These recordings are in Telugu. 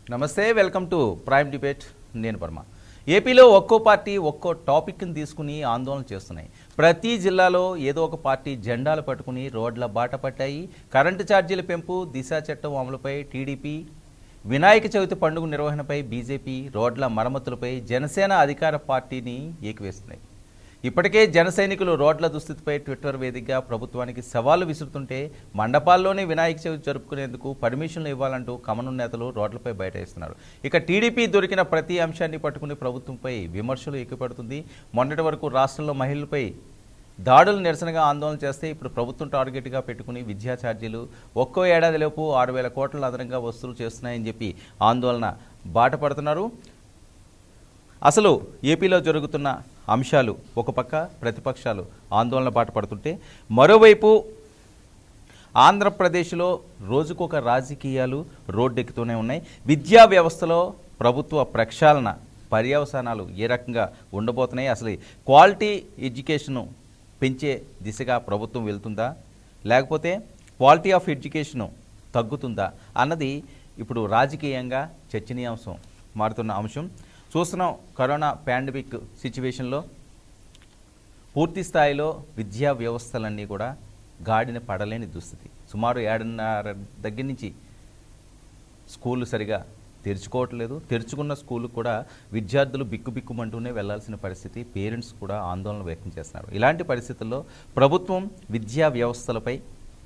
నమస్తే వెల్కమ్ టు ప్రైమ్ డిబేట్ నేను పర్మ ఏపీలో ఒక్కో పార్టీ ఒక్కో టాపిక్ని తీసుకుని ఆందోళన చేస్తున్నాయి ప్రతి జిల్లాలో ఏదో ఒక పార్టీ జెండాలు పట్టుకుని రోడ్ల బాట పట్టాయి కరెంటు ఛార్జీల పెంపు దిశ చట్టం అమలుపై టీడీపీ వినాయక చవితి పండుగ నిర్వహణపై బీజేపీ రోడ్ల మరమ్మతులపై జనసేన అధికార పార్టీని ఏకివేస్తున్నాయి ఇప్పటికే జన సైనికులు రోడ్ల దుస్థితిపై ట్విట్టర్ వేదికగా ప్రభుత్వానికి సవాళ్లు విసురుతుంటే మండపాల్లోనే వినాయక చవితి జరుపుకునేందుకు పర్మిషన్లు ఇవ్వాలంటూ కమను నేతలు రోడ్లపై బయటేస్తున్నారు ఇక టీడీపీ దొరికిన ప్రతి అంశాన్ని పట్టుకుని ప్రభుత్వంపై విమర్శలు ఎక్కుపడుతుంది మొన్నటి వరకు రాష్ట్రంలో మహిళలపై దాడులు నిరసనగా ఆందోళన చేస్తే ఇప్పుడు ప్రభుత్వం టార్గెట్గా పెట్టుకుని విద్యా ఛార్జీలు ఒక్కో ఏడాదిలోపు ఆరు వేల కోట్ల అదనంగా వసూలు చేస్తున్నాయని చెప్పి ఆందోళన బాట పడుతున్నారు అసలు ఏపీలో జరుగుతున్న అంశాలు ఒక పక్క ప్రతిపక్షాలు ఆందోళన బాట పడుతుంటే మరోవైపు ఆంధ్రప్రదేశ్లో రోజుకొక రాజకీయాలు రోడ్డెక్కుతూనే ఉన్నాయి విద్యా వ్యవస్థలో ప్రభుత్వ ప్రక్షాళన పర్యవసానాలు ఏ రకంగా ఉండబోతున్నాయి అసలు ఈ క్వాలిటీ ఎడ్యుకేషను పెంచే దిశగా ప్రభుత్వం వెళ్తుందా లేకపోతే క్వాలిటీ ఆఫ్ ఎడ్యుకేషను తగ్గుతుందా అన్నది ఇప్పుడు రాజకీయంగా చర్చనీయాంశం మారుతున్న అంశం చూస్తున్నాం కరోనా పాండమిక్ సిచ్యువేషన్లో పూర్తి స్థాయిలో విద్యా వ్యవస్థలన్నీ కూడా గాడిన పడలేని దుస్థితి సుమారు ఏడున్నర దగ్గర నుంచి స్కూళ్ళు సరిగా తెరుచుకోవట్లేదు తెరుచుకున్న స్కూళ్ళు కూడా విద్యార్థులు బిక్కుబిక్కుమంటూనే వెళ్లాల్సిన పరిస్థితి పేరెంట్స్ కూడా ఆందోళన వ్యక్తం చేస్తున్నారు ఇలాంటి పరిస్థితుల్లో ప్రభుత్వం విద్యా వ్యవస్థలపై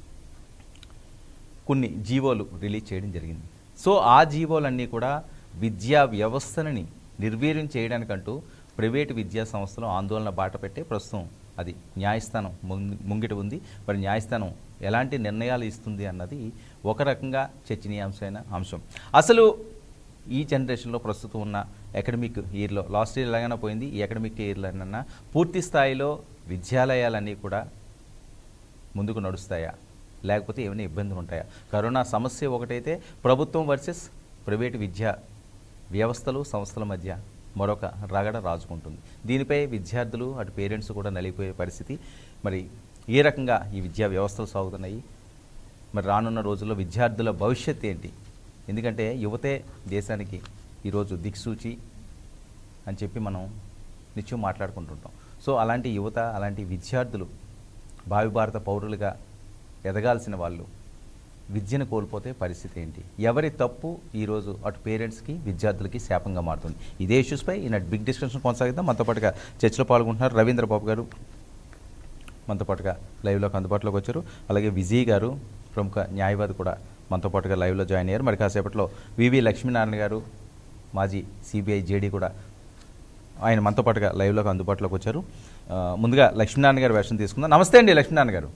కొన్ని జీవోలు రిలీజ్ చేయడం జరిగింది సో ఆ జీవోలన్నీ కూడా విద్యా వ్యవస్థని నిర్వీర్యం చేయడానికంటూ ప్రైవేటు విద్యా సంస్థలు ఆందోళన బాట పెట్టే ప్రస్తుతం అది న్యాయస్థానం ముంగి- ముంగిట ఉంది మరి న్యాయస్థానం ఎలాంటి నిర్ణయాలు ఇస్తుంది అన్నది ఒక రకంగా చర్చనీయాంశమైన అంశం అసలు ఈ జనరేషన్లో ప్రస్తుతం ఉన్న అకాడమిక్ ఇయర్లో లాస్ట్ ఇయర్ ఎలాగైనా పోయింది ఈ అకాడమిక్ ఇయర్లోనన్నా పూర్తి స్థాయిలో విద్యాలయాలన్నీ కూడా ముందుకు నడుస్తాయా లేకపోతే ఏమైనా ఇబ్బందులు ఉంటాయా కరోనా సమస్య ఒకటైతే ప్రభుత్వం వర్సెస్ ప్రైవేటు విద్యా వ్యవస్థలు సంస్థల మధ్య మరొక రగడ రాజుకుంటుంది దీనిపై విద్యార్థులు అటు పేరెంట్స్ కూడా నలిగిపోయే పరిస్థితి మరి ఏ రకంగా ఈ విద్యా వ్యవస్థలు సాగుతున్నాయి మరి రానున్న రోజుల్లో విద్యార్థుల భవిష్యత్ ఏంటి ఎందుకంటే యువతే దేశానికి ఈరోజు దిక్సూచి అని చెప్పి మనం నిత్యం మాట్లాడుకుంటుంటాం సో అలాంటి యువత అలాంటి విద్యార్థులు భావి భారత పౌరులుగా ఎదగాల్సిన వాళ్ళు విద్యను కోల్పోతే పరిస్థితి ఏంటి ఎవరి తప్పు ఈరోజు అటు పేరెంట్స్కి విద్యార్థులకి శాపంగా మారుతుంది ఇదే ఇష్యూస్పై ఈనాటి బిగ్ డిస్కషన్ కొనసాగిద్దాం మనతో పాటుగా చర్చలో పాల్గొంటున్నారు రవీంద్ర బాబు గారు మనతో పాటుగా లైవ్లోకి అందుబాటులోకి వచ్చారు అలాగే విజయ్ గారు ప్రముఖ న్యాయవాది కూడా మనతో పాటుగా లైవ్లో జాయిన్ అయ్యారు మరి కాసేపట్లో వివి లక్ష్మీనారాయణ గారు మాజీ సిబిఐ జేడీ కూడా ఆయన మనతో పాటుగా లైవ్లోకి అందుబాటులోకి వచ్చారు ఆ, ముందుగా లక్ష్మీనారాయణ గారి వేషం తీసుకుందాం నమస్తే అండి లక్ష్మీనారాయణ గారు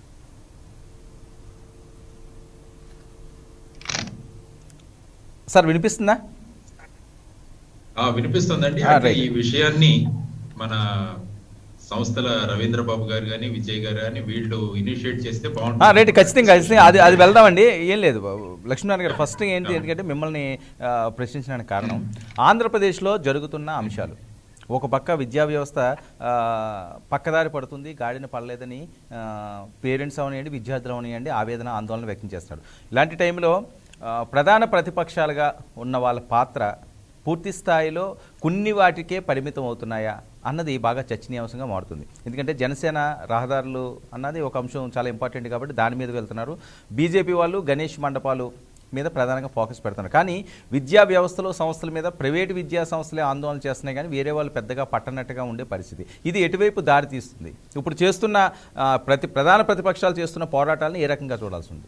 సార్ వినిపిస్తుందా ఆ వినిపిస్తుందండి ఆ, అంటే రైట్. ఈ విషయాన్ని మన సంస్థల రవీంద్ర బాబు గారు కానీ విజయ్ గారు కానీ వీళ్ళు ఇనిషియేట్ చేస్తే ఆ, బాగుంటుంది రైట్ ఖచ్చితంగా ఖచ్చితంగా అది అది వెళ్దామండి ఏం లేదు లక్ష్మీనారాయణ గారు ఫస్ట్ ఏంటి ఎందుకంటే మిమ్మల్ని ఆ, ప్రశ్నించడానికి కారణం ఆంధ్రప్రదేశ్లో జరుగుతున్న అంశాలు ఒక పక్క విద్యా వ్యవస్థ ఆ, పక్కదారి పడుతుంది గాడిన పడలేదని పేరెంట్స్ అవనియండి విద్యార్థులు అవనియండి ఆవేదన ఆందోళన వ్యక్తం చేస్తారు ఇలాంటి టైంలో ఆ, ప్రధాన ప్రతిపక్షాలుగా ఉన్న వాళ్ళ పాత్ర పూర్తి స్థాయిలో కొన్ని వాటికే పరిమితం అవుతున్నాయా అన్నది బాగా చర్చనీయాంశంగా మారుతుంది ఎందుకంటే జనసేన రహదారులు అన్నది ఒక అంశం చాలా ఇంపార్టెంట్ కాబట్టి దాని మీద వెళ్తున్నారు బీజేపీ వాళ్ళు గణేష్ మండపాలు మీద ప్రధానంగా ఫోకస్ పెడుతున్నారు కానీ విద్యా వ్యవస్థలో సంస్థల మీద ప్రైవేటు విద్యా సంస్థలే ఆందోళన చేస్తున్నాయి కానీ వేరే వాళ్ళు పెద్దగా పట్టనట్టుగా ఉండే పరిస్థితి ఇది ఎటువైపు దారి తీస్తుంది ఇప్పుడు చేస్తున్న ఆ, ప్రతి ప్రధాన ప్రతిపక్షాలు చేస్తున్న పోరాటాలను ఏ రకంగా చూడాల్సి ఉంది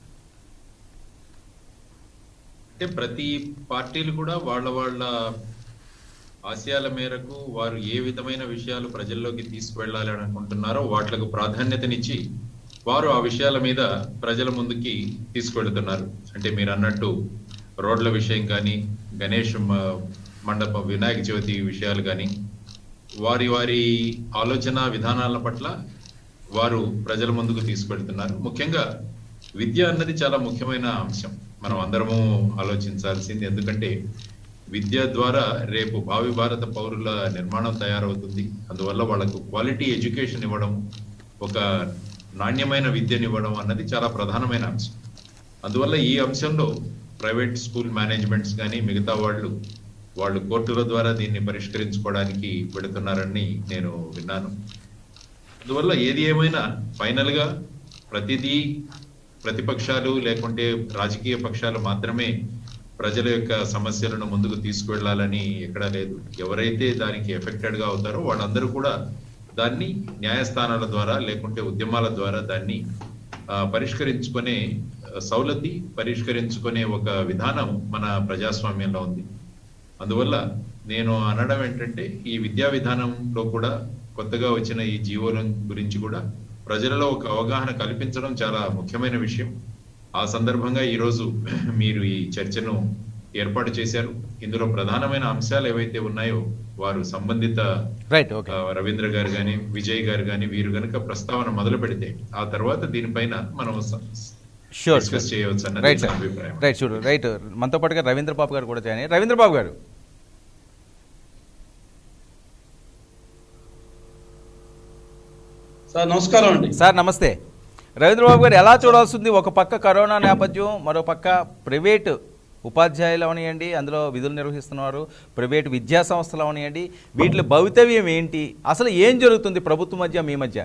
అంటే ప్రతి పార్టీలు కూడా వాళ్ళ వాళ్ళ ఆశయాల మేరకు వారు ఏ విధమైన విషయాలు ప్రజల్లోకి తీసుకువెళ్ళాలి అని అనుకుంటున్నారో వాటికి ప్రాధాన్యతనిచ్చి వారు ఆ విషయాల మీద ప్రజల ముందుకి తీసుకువెళ్తున్నారు అంటే మీరు అన్నట్టు రోడ్ల విషయం కానీ గణేష్ మ- మండపం వినాయక చవితి విషయాలు కానీ వారి వారి ఆలోచన విధానాల పట్ల వారు ప్రజల ముందుకు తీసుకెళ్తున్నారు ముఖ్యంగా విద్య అన్నది చాలా ముఖ్యమైన అంశం మనం అందరము ఆలోచించాల్సింది ఎందుకంటే విద్య ద్వారా రేపు భావి భారత పౌరుల నిర్మాణం తయారవుతుంది అందువల్ల వాళ్ళకు క్వాలిటీ ఎడ్యుకేషన్ ఇవ్వడం ఒక నాణ్యమైన విద్యను ఇవ్వడం అన్నది చాలా ప్రధానమైన అంశం అందువల్ల ఈ అంశంలో ప్రైవేట్ స్కూల్ మేనేజ్మెంట్స్ కానీ మిగతా వాళ్ళు వాళ్ళు కోర్టుల ద్వారా దీన్ని పరిష్కరించుకోవడానికి పెడుతున్నారని నేను విన్నాను అందువల్ల ఏది ఏమైనా ఫైనల్ గా ప్రతిదీ ప్రతిపక్షాలు లేకుంటే రాజకీయ పక్షాలు మాత్రమే ప్రజల యొక్క సమస్యలను ముందుకు తీసుకువెళ్లాలని ఎక్కడా లేదు ఎవరైతే దానికి ఎఫెక్టెడ్ గా అవుతారో వాళ్ళందరూ కూడా దాన్ని న్యాయస్థానాల ద్వారా లేకుంటే ఉద్యమాల ద్వారా దాన్ని ఆ, పరిష్కరించుకునే ఆ, సౌలతి పరిష్కరించుకునే ఒక విధానం మన ప్రజాస్వామ్యంలో ఉంది అందువల్ల నేను అనడం ఏంటంటే ఈ విద్యా విధానంలో కూడా కొత్తగా వచ్చిన ఈ జీవోల గురించి కూడా ప్రజలలో ఒక అవగాహన కల్పించడం చాలా ముఖ్యమైన విషయం ఆ సందర్భంగా ఈరోజు మీరు ఈ చర్చను ఏర్పాటు చేశారు ఇందులో ప్రధానమైన అంశాలు ఏవైతే ఉన్నాయో వారు సంబంధిత రైట్ ఓకే ఆ, రవీంద్ర గారు గాని విజయ్ గారు గాని వీరు గనుక ప్రస్తావన మొదలు పెడితే ఆ తర్వాత దీనిపైన మనం స- షూర్ డిస్కస్ చేయవచ్చు అన్నది రైట్ నా సార్ అభిప్రాయం రైట్ చూడు రైట్ మనతో పాటుగా రవీంద్ర బాబు గారు కూడా జాయిన్ అయ్యారు. రవీంద్ర బాబు గారు సార్ నమస్కారం అండి సార్ నమస్తే రవీంద్ర బాబు గారు ఎలా చూడాల్సి ఉంది ఒక పక్క కరోనా నేపథ్యం మరో పక్క ప్రైవేటు ఉపాధ్యాయులు అవనియండి అందులో విధులు నిర్వహిస్తున్నారు ప్రైవేటు విద్యా సంస్థలు అవనియండి వీటి భవితవ్యం ఏంటి అసలు ఏం జరుగుతుంది ప్రభుత్వం మధ్య మీ మధ్య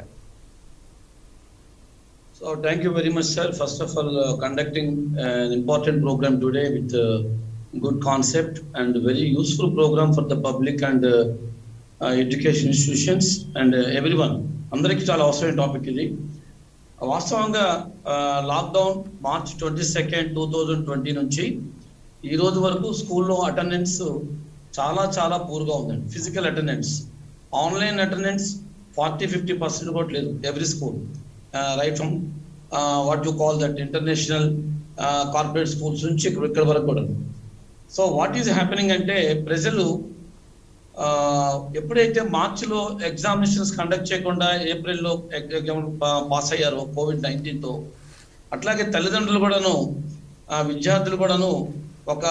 so thank you very much sir first of all conducting an important program today with uh, good concept and very useful program for the public and uh, uh, education institutions and uh, everyone అందరికీ చాలా అవసరమైన టాపిక్ ఇది వాస్తవంగా lockdown March twenty second two thousand twenty నుంచి ఈ రోజు వరకు స్కూల్లో అటెండెన్స్ చాలా చాలా పూర్గా ఉందండి physical attendance online attendance forty fifty percent కూడా లేదు every school right from what you call that international corporate schools నుంచి ఇక్కడ ఇక్కడ వరకు కూడా సో వాట్ ఈజ్ హ్యాపెనింగ్ అంటే ప్రజలు ఆ, ఎప్పుడైతే మార్చిలో ఎగ్జామినేషన్స్ కండక్ట్ చేయకుండా ఏప్రిల్లో ఎగ్జామ్ పాస్ అయ్యారో కోవిడ్ నైన్టీన్తో అట్లాగే తల్లిదండ్రులు కూడాను ఆ, విద్యార్థులు కూడాను ఒక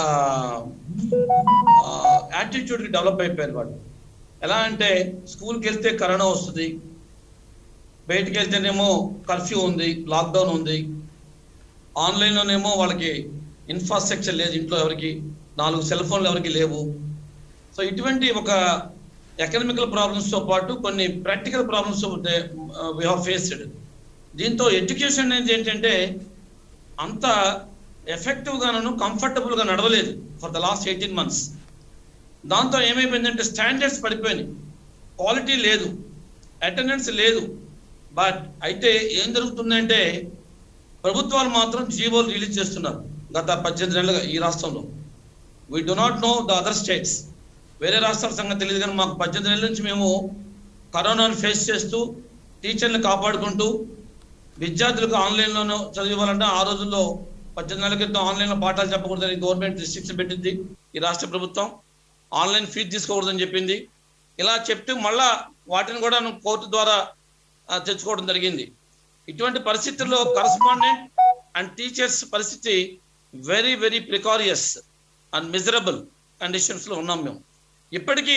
యాటిట్యూడ్కి డెవలప్ అయిపోయారు వాళ్ళు ఎలా అంటే స్కూల్కి వెళ్తే కరోనా వస్తుంది బయటికి వెళ్తేనేమో కర్ఫ్యూ ఉంది లాక్డౌన్ ఉంది ఆన్లైన్లోనేమో వాళ్ళకి ఇన్ఫ్రాస్ట్రక్చర్ లేదు ఇంట్లో ఎవరికి నాలుగు సెల్ ఫోన్లు ఎవరికి లేవు సో ఇటువంటి ఒక ఎకనామికల్ ప్రాబ్లమ్స్తో పాటు కొన్ని practical problems we have faced దీంతో ఎడ్యుకేషన్ అనేది ఏంటంటే అంత ఎఫెక్టివ్గాను కంఫర్టబుల్గా నడవలేదు for the last eighteen months దాంతో ఏమైపోయిందంటే స్టాండర్డ్స్ పడిపోయినాయి క్వాలిటీ లేదు అటెండెన్స్ లేదు బట్ అయితే ఏం జరుగుతుందంటే ప్రభుత్వాలు మాత్రం జీవోలు రిలీజ్ చేస్తున్నారు గత పద్దెనిమిది నెలలుగా ఈ రాష్ట్రంలో we do not know the other states వేరే రాష్ట్రాల సంగతి తెలియదు కానీ మాకు పద్దెనిమిది నెలల నుంచి మేము కరోనాను ఫేస్ చేస్తూ టీచర్ని కాపాడుకుంటూ విద్యార్థులకు ఆన్లైన్లోనూ చదివాలంటే ఆ రోజుల్లో పద్దెనిమిది నెలల క్రితం ఆన్లైన్లో పాఠాలు చెప్పకూడదని గవర్నమెంట్ రిస్ట్రిక్షన్ పెట్టింది ఈ రాష్ట్ర ప్రభుత్వం ఆన్లైన్ ఫీజు తీసుకోకూడదని చెప్పింది ఇలా చెప్తూ మళ్ళా వాటిని కూడా కోర్టు ద్వారా ఆ, తెచ్చుకోవడం జరిగింది ఇటువంటి పరిస్థితుల్లో కరస్పాండెంట్ అండ్ టీచర్స్ పరిస్థితి very very precarious and miserable కండిషన్స్లో ఉన్నాం మేము ఇప్పటికీ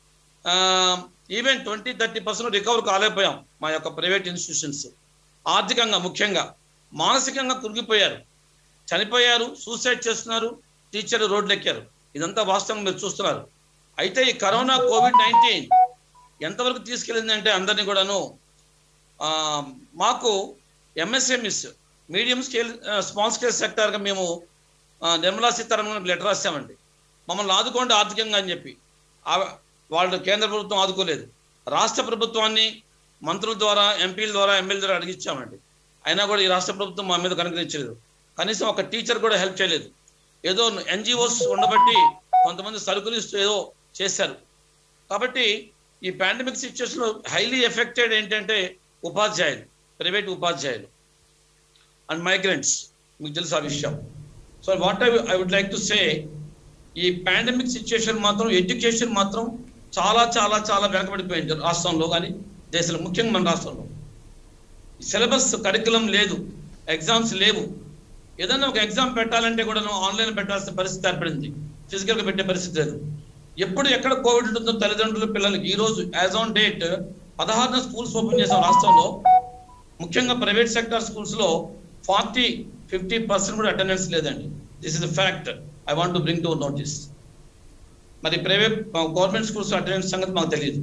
even twenty thirty percent recover కాలేకపోయాం మా యొక్క ప్రైవేట్ ఇన్స్టిట్యూషన్స్ ఆర్థికంగా ముఖ్యంగా మానసికంగా కురిగిపోయారు చనిపోయారు సూసైడ్ చేస్తున్నారు టీచర్లు రోడ్లు ఎక్కారు ఇదంతా వాస్తవం మీరు చూస్తున్నారు అయితే ఈ కరోనా కోవిడ్ నైన్టీన్ ఎంతవరకు తీసుకెళ్ళింది అంటే అందరినీ కూడాను ఆ, మాకు MSMS medium scale small scale సెక్టార్గా మేము ఆ, నిర్మలా సీతారామన్ లెటర్ రాసామండి మమ్మల్ని ఆదుకోండి ఆర్థికంగా అని చెప్పి ఆ- వాళ్ళు కేంద్ర ప్రభుత్వం ఆదుకోలేదు రాష్ట్ర ప్రభుత్వాన్ని మంత్రుల ద్వారా ఎంపీల ద్వారా ఎమ్మెల్యే ద్వారా అడిగిచ్చామండి అయినా కూడా ఈ రాష్ట్ర ప్రభుత్వం మా మీద కనుకరించలేదు కనీసం ఒక టీచర్ కూడా హెల్ప్ చేయలేదు ఏదో ఎన్జిఓస్ ఉండబట్టి కొంతమంది సరుకులు ఇస్తూ ఏదో చేశారు కాబట్టి ఈ పాండమిక్ సిచ్యువేషన్లో హైలీ ఎఫెక్టెడ్ ఏంటంటే ఉపాధ్యాయులు ప్రైవేట్ ఉపాధ్యాయులు అండ్ మైగ్రెంట్స్ మీకు తెలుసు ఆ విషయం so what I I would like to say ఈ పాండమిక్ సిచ్యుయేషన్ మాత్రం ఎడ్యుకేషన్ మాత్రం చాలా చాలా చాలా వెనకబడిపోయింది రాష్ట్రంలో కానీ దేశంలో ముఖ్యంగా మన రాష్ట్రంలో సిలబస్ కరికులం లేదు ఎగ్జామ్స్ లేవు ఏదైనా ఒక ఎగ్జామ్ పెట్టాలంటే కూడా ఆన్లైన్ పెట్టాల్సిన పరిస్థితి ఏర్పడింది ఫిజికల్గా పెట్టే పరిస్థితి లేదు ఎప్పుడు ఎక్కడ కోవిడ్ ఉంటుందో తల్లిదండ్రులు పిల్లలకి ఈ రోజు యాజ్ ఆన్ డేట్ పదహారున స్కూల్స్ ఓపెన్ చేసాం రాష్ట్రంలో ముఖ్యంగా ప్రైవేట్ సెక్టర్ స్కూల్స్ లో ఫార్టీ ఫిఫ్టీ పర్సెంట్ కూడా అటెండెన్స్ లేదండి this is fact I want to bring to notice మరి ప్రైవేట్ గవర్నమెంట్ స్కూల్స్ అటెండెన్స్ సంగతి మాకు తెలియదు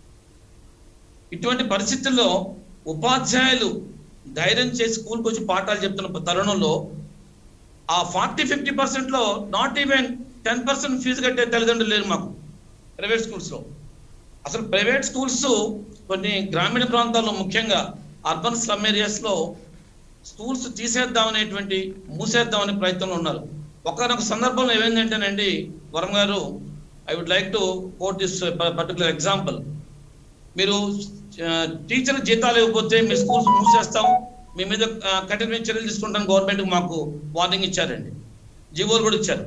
ఇటువంటి పరిస్థితుల్లో ఉపాధ్యాయులు ధైర్యం చేసి స్కూల్కి వచ్చి పాఠాలు చెప్తున్న తరుణంలో ఆ ఫార్టీ ఫిఫ్టీ పర్సెంట్లో not even ten percent fees కట్టే తల్లిదండ్రులు లేరు మాకు ప్రైవేట్ స్కూల్స్లో అసలు ప్రైవేట్ స్కూల్స్ కొన్ని గ్రామీణ ప్రాంతాల్లో ముఖ్యంగా అర్బన్ స్లమ్ ఏరియాస్లో స్కూల్స్ తీసేద్దామనేటువంటి మూసేద్దామనే ప్రయత్నంలో ఉన్నారు ఒకనొక సందర్భంలో ఏమైందంటేనండి వరం గారు I would like to quote this particular example మీరు టీచర్ జీతాలు ఇవ్వకపోతే మీ స్కూల్స్ మూసేస్తాం మీ మీద ఆ, కఠినమైన చర్యలు తీసుకుంటాం గవర్నమెంట్ మాకు వార్నింగ్ ఇచ్చారండి జీవోలు కూడా ఇచ్చారు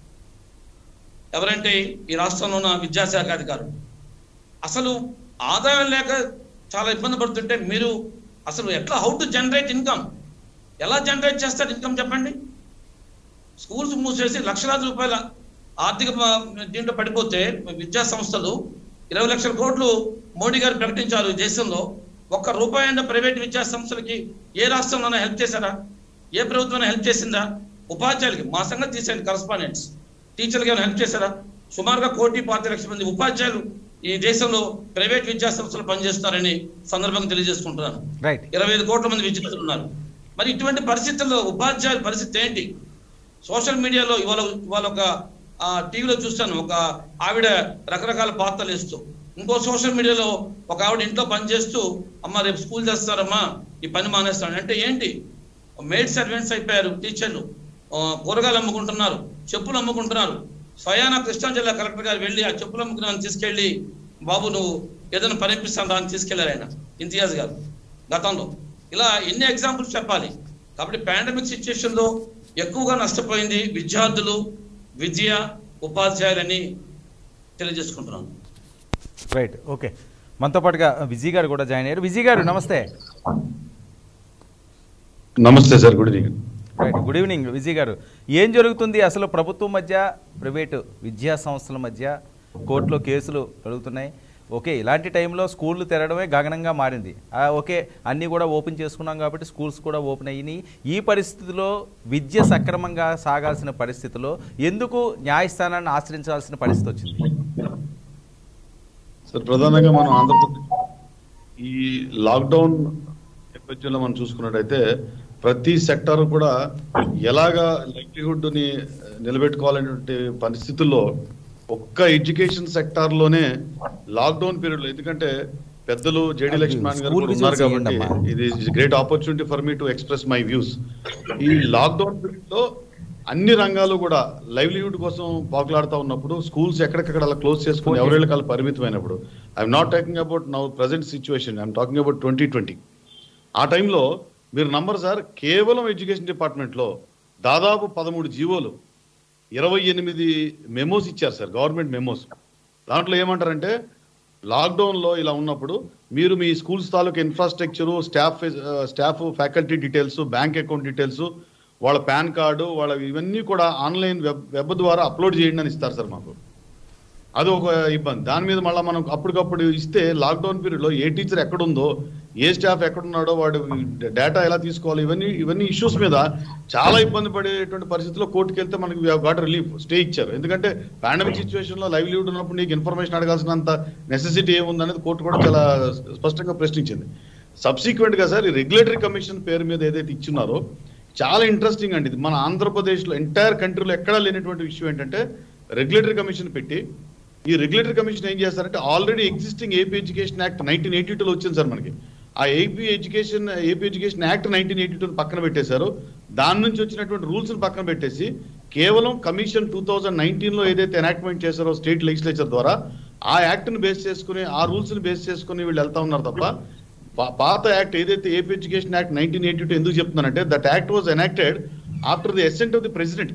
ఎవరంటే ఈ రాష్ట్రంలో ఉన్న విద్యాశాఖ అధికారులు అసలు ఆదాయం లేక చాలా ఇబ్బంది పడుతుంటే మీరు అసలు ఎట్లా హౌ టు జనరేట్ ఇన్కమ్ ఎలా జనరేట్ చేస్తారు ఇన్కమ్ చెప్పండి స్కూల్స్ మూసేసి లక్షలాది రూపాయల ఆర్థిక ప- దీంట్లో పడిపోతే విద్యా సంస్థలు ఇరవై లక్షల కోట్లు మోడీ గారు ప్రకటించారు ఈ దేశంలో ఒక్క రూపాయి అయినా ప్రైవేట్ విద్యా సంస్థలకి ఏ రాష్ట్రంలోనే హెల్ప్ చేశారా ఏ ప్రభుత్వం హెల్ప్ చేసిందా ఉపాధ్యాయులకి మా సంగతి తీసేయండి కరస్పాండెంట్స్ టీచర్లకి ఏమైనా హెల్ప్ చేశారా సుమారుగా కోటి పాతి లక్షల మంది ఉపాధ్యాయులు ఈ దేశంలో ప్రైవేట్ విద్యా సంస్థలు పనిచేస్తున్నారని సందర్భంగా తెలియజేసుకుంటున్నాను రైట్ ఇరవై ఐదు కోట్ల మంది విద్యార్థులు ఉన్నారు మరి ఇటువంటి పరిస్థితుల్లో ఉపాధ్యాయుల పరిస్థితి ఏంటి సోషల్ మీడియాలో ఇవాళ ఇవాళ ఒక ఆ, టీవీలో చూస్తాను ఒక ఆవిడ రకరకాల పాత్రలు వేస్తూ ఇంకో సోషల్ మీడియాలో ఒక ఆవిడ ఇంట్లో పని చేస్తూ అమ్మ రేపు స్కూల్ చేస్తారమ్మా ఈ పని మానేస్తాను అంటే ఏంటి మేడ్ సర్వెంట్స్ అయిపోయారు టీచర్లు ఆ, కూరగాయలు అమ్ముకుంటున్నారు చెప్పులు అమ్ముకుంటున్నారు స్వయాన కృష్ణా జిల్లా కలెక్టర్ గారు వెళ్ళి ఆ చెప్పులు అమ్ముకున్నాను తీసుకెళ్ళి బాబు నువ్వు ఏదైనా పనిపిస్తాను అని తీసుకెళ్లారు ఆయన ఇంతియాజ్ గారు గతంలో ఇలా ఎన్ని ఎగ్జాంపుల్స్ చెప్పాలి కాబట్టి పాండమిక్ సిచ్యుయేషన్ లో ఎక్కువగా నష్టపోయింది విద్యార్థులు విద్య ఉపాధ్యాయులని తెలియజేసుకుంటున్నాను రైట్ ఓకే మనతో పాటుగా విజయ్ గారు కూడా జాయిన్ అయ్యారు విజయ్ గారు నమస్తే నమస్తే sir good evening right good evening Vijay గారు ఏం జరుగుతుంది అసలు ప్రభుత్వం మధ్య ప్రైవేటు విద్యా సంస్థల మధ్య కోర్టులో కేసులు జరుగుతున్నాయి ఓకే ఇలాంటి టైంలో స్కూళ్ళు తెరడమే గగనంగా మారింది ఆ, ఓకే అన్నీ కూడా ఓపెన్ చేసుకున్నాం కాబట్టి స్కూల్స్ కూడా ఓపెన్ అయ్యినాయి ఈ పరిస్థితిలో విద్య సక్రమంగా సాగాల్సిన పరిస్థితిలో ఎందుకు న్యాయస్థానాన్ని ఆశ్రయించాల్సిన పరిస్థితి వచ్చింది సార్ ప్రధానంగా మనం ఆంధ్రప్రదేశ్ ఈ లాక్డౌన్ నేపథ్యంలో మనం చూసుకున్నట్టయితే ప్రతి సెక్టర్ కూడా ఎలాగా లైవ్లీహుడ్ ని నిలబెట్టుకోవాలనేటువంటి పరిస్థితుల్లో ఒక్క ఎడ్యుకేషన్ సెక్టార్ లోనే లాక్డౌన్ పీరియడ్ లో ఎందుకంటే పెద్దలు జేడి అది లక్ష్మణ్ గారు school కూడా ఉన్నారు results కాబట్టి ఏంటమ్మా? ఇది great opportunity for me to express my views ఈ లాక్డౌన్ పీరియడ్ లో అన్ని రంగాలు కూడా లైవ్లీహుడ్ కోసం పాకులాడుతూ ఉన్నప్పుడు స్కూల్స్ ఎక్కడికక్కడ అలా క్లోజ్ చేసుకుని ఎవరేళ్ళ కాలం పరిమితమైనప్పుడు I'm not talking about now present situation I'm talking about twenty twenty ఆ టైంలో మీరు నంబర్ సార్ కేవలం ఎడ్యుకేషన్ డిపార్ట్మెంట్ లో దాదాపు పదమూడు జీవోలు ఇరవై ఎనిమిది మెమోస్ ఇచ్చారు సార్ గవర్నమెంట్ మెమోస్ దాంట్లో ఏమంటారంటే లాక్డౌన్ లో ఇలా ఉన్నప్పుడు మీరు మీ స్కూల్స్ తాలూకు infrastructure staff staff faculty details bank account details వాళ్ళ పాన్ కార్డు వాళ్ళ ఇవన్నీ కూడా ఆన్లైన్ వెబ్ వెబ్ ద్వారా అప్లోడ్ చేయండి అని ఇస్తారు సార్ మాకు అది ఒక ఇబ్బంది దాని మీద మళ్ళీ మనం అప్పటికప్పుడు ఇస్తే లాక్డౌన్ పీరియడ్ లో ఏ టీచర్ ఎక్కడుందో ఏ స్టాఫ్ ఎక్కడున్నాడో వాడు డేటా ఎలా తీసుకోవాలి ఇవన్నీ ఇవన్నీ ఇష్యూస్ మీద చాలా ఇబ్బంది పడేటువంటి పరిస్థితిలో కోర్టుకి వెళ్తే మనకి గాట్ రిలీఫ్ స్టే ఇచ్చారు ఎందుకంటే పాండమిక్ సిచ్యువేషన్ లో లైవ్లీహుడ్ ఉన్నప్పుడు నీకు ఇన్ఫర్మేషన్ అడగాల్సినంత నెసెసిటీ ఏముంది అనేది కోర్టు కూడా చాలా స్పష్టంగా ప్రశ్నించింది సబ్సిక్వెంట్ గా సార్ ఈ రెగ్యులేటరీ కమిషన్ పేరు మీద ఏదైతే ఇచ్చున్నారో చాలా ఇంట్రెస్టింగ్ అండి ఇది మన ఆంధ్రప్రదేశ్ లో ఎంటైర్ కంట్రీలో ఎక్కడా లేనటువంటి విషయం ఏంటంటే రెగ్యులేటరీ కమిషన్ పెట్టి ఈ రెగ్యులేటరీ కమిషన్ ఏం చేస్తారంటే already existing AP education act nineteen eighty టూలో వచ్చింది సార్ మనకి ఆ AP education AP education act nineteen eighty two పక్కన పెట్టేశారు దాని నుంచి వచ్చినటువంటి రూల్స్ పక్కన పెట్టేసి కేవలం కమిషన్ టూ థౌజండ్ నైన్టీన్ లో ఏదైతే ఎనాక్ట్మెంట్ చేశారో స్టేట్ లెజిస్లేచర్ ద్వారా ఆ యాక్ట్ ని బేస్ చేసుకుని ఆ రూల్స్ ని బేస్ చేసుకుని వీళ్ళు వెళ్తా ఉన్నారు తప్ప పా- పాత యాక్ట్ ఏదైతే AP education act nineteen eighty two ఎందుకు చెప్తున్నానంటే that act was enacted after the assent of the president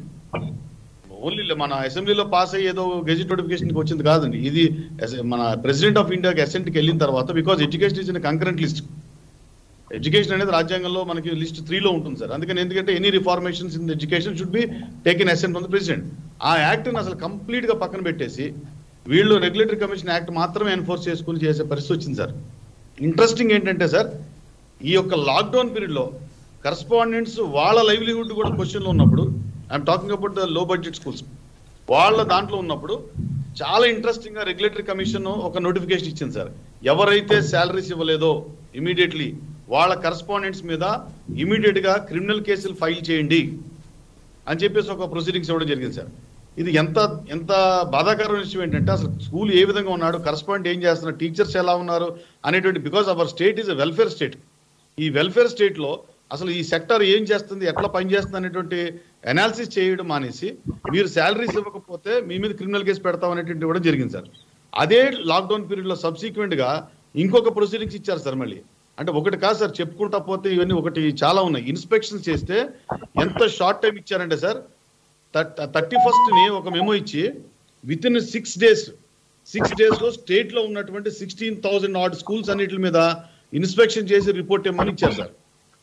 only మన అసెంబ్లీలో పాస్ అయ్యి ఏదో గెజిట్ నోటిఫికేషన్ వచ్చింది కాదండి ఇది as- మన ప్రెసిడెంట్ ఆఫ్ ఇండియాకి అసెంట్కి వెళ్ళిన తర్వాత because education is in concurrent list education అనేది రాజ్యాంగంలో మనకి లిస్ట్ త్రీలో ఉంటుంది సార్ అందుకని ఎందుకంటే any reformations in education should be taken assent on the president ఆ యాక్ట్ అసలు కంప్లీట్ గా పక్కన పెట్టేసి వీళ్ళు రెగ్యులేటరీ కమిషన్ యాక్ట్ మాత్రమే ఎన్ఫోర్స్ చేసుకుని చేసే పరిస్థితి వచ్చింది సార్ ఇంట్రెస్టింగ్ ఏంటంటే సార్ ఈ యొక్క లాక్డౌన్ పీరియడ్ లో కరస్పాండెంట్స్ వాళ్ళ లైవ్లీహుడ్ కూడా క్వశ్చన్ లో ఉన్నప్పుడు I'm talking about the low budget schools వాళ్ళ దాంట్లో ఉన్నప్పుడు చాలా ఇంట్రెస్టింగ్ గా రెగ్యులేటరీ కమిషన్ ఒక నోటిఫికేషన్ ఇచ్చింది సార్ ఎవరైతే శాలరీస్ ఇవ్వలేదో ఇమీడియట్లీ వాళ్ళ కరస్పాండెంట్స్ మీద ఇమీడియట్ గా క్రిమినల్ కేసులు ఫైల్ చేయండి అని చెప్పేసి ఒక ప్రొసీడింగ్స్ ఇవ్వడం జరిగింది సార్ ఇది ఎంత ఎంత బాధాకరమైన విషయం ఏంటంటే అసలు స్కూల్ ఏ విధంగా ఉన్నాడు కరస్పాండెంట్ ఏం చేస్తున్నారు టీచర్స్ ఎలా ఉన్నారు అనేటువంటి because our state is welfare state ఈ వెల్ఫేర్ స్టేట్ లో అసలు ఈ సెక్టర్ ఏం చేస్తుంది ఎట్లా పనిచేస్తుంది అనేటువంటి అనాలిసిస్ చేయడం మానేసి మీరు శాలరీస్ ఇవ్వకపోతే మీ మీద క్రిమినల్ కేసు పెడతాం అనేటువంటి ఇవ్వడం జరిగింది సార్ అదే లాక్డౌన్ పీరియడ్ లో సబ్సిక్వెంట్ గా ఇంకొక ప్రొసీడింగ్స్ ఇచ్చారు సార్ మళ్ళీ అంటే ఒకటి కాదు సార్ చెప్పుకుంటా పోతే ఇవన్నీ ఒకటి చాలా ఉన్నాయి ఇన్స్పెక్షన్స్ చేస్తే ఎంత షార్ట్ టైం ఇచ్చారంటే సార్ థర్టీ ఫస్ట్ ని ఒక మెమో ఇచ్చి within six days six days లో స్టేట్ లో ఉన్నటువంటి సిక్స్టీన్ థౌసండ్ ఆర్డ్ స్కూల్స్ అన్నిటి మీద ఇన్స్పెక్షన్ చేసి రిపోర్ట్ ఇవ్వమని ఇచ్చారు సార్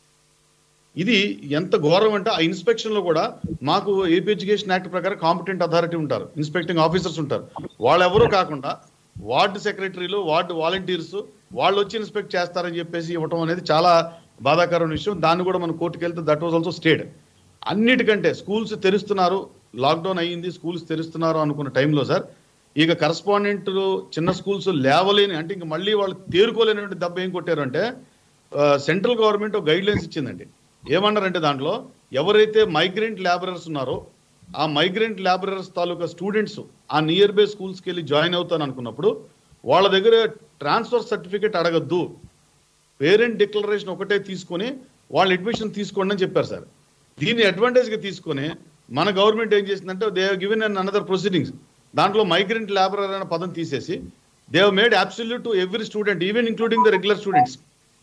ఇది ఎంత ఘోరం అంటే ఆ ఇన్స్పెక్షన్ లో కూడా మాకు ఏపీ ఎడ్యుకేషన్ యాక్ట్ ప్రకారం కాంపిటెంట్ అథారిటీ ఉంటారు ఇన్స్పెక్టింగ్ ఆఫీసర్స్ ఉంటారు వాళ్ళెవరూ కాకుండా వార్డు సెక్రటరీలు వార్డు వాలంటీర్స్ వాళ్ళు వచ్చి ఇన్స్పెక్ట్ చేస్తారని చెప్పేసి ఇవ్వటం అనేది చాలా బాధాకరమైన విషయం దాన్ని కూడా మనం కోర్టుకు వెళ్తే దట్ వాజ్ ఆల్సో స్టేట్ అన్నిటికంటే స్కూల్స్ తెరుస్తున్నారు లాక్డౌన్ అయ్యింది స్కూల్స్ తెరుస్తున్నారు అనుకున్న టైంలో సార్ ఇక కరస్పాండెంట్ చిన్న స్కూల్స్ లేవలేని అంటే ఇంక మళ్ళీ వాళ్ళు తేరుకోలేనటువంటి దెబ్బ ఏం కొట్టారు అంటే సెంట్రల్ గవర్నమెంట్ ఒక గైడ్ లైన్స్ ఇచ్చిందండి ఏమన్నారంటే దాంట్లో ఎవరైతే మైగ్రెంట్ లేబరర్స్ ఉన్నారో ఆ మైగ్రెంట్ లేబరర్స్ తాలూకా స్టూడెంట్స్ ఆ నియర్ బై స్కూల్స్కి వెళ్ళి జాయిన్ అవుతాను అనుకున్నప్పుడు వాళ్ళ దగ్గర ట్రాన్స్ఫర్ సర్టిఫికేట్ అడగద్దు పేరెంట్ డిక్లరేషన్ ఒకటే తీసుకొని వాళ్ళు అడ్మిషన్ తీసుకోండి అని చెప్పారు సార్ దీన్ని అడ్వాంటేజ్ గా తీసుకొని మన గవర్నమెంట్ ఏం చేసిందంటే they given an another proceedings దాంట్లో మైగ్రెంట్ లేబరర్ అనే పదం తీసేసి they made absolute to every student even including the regular students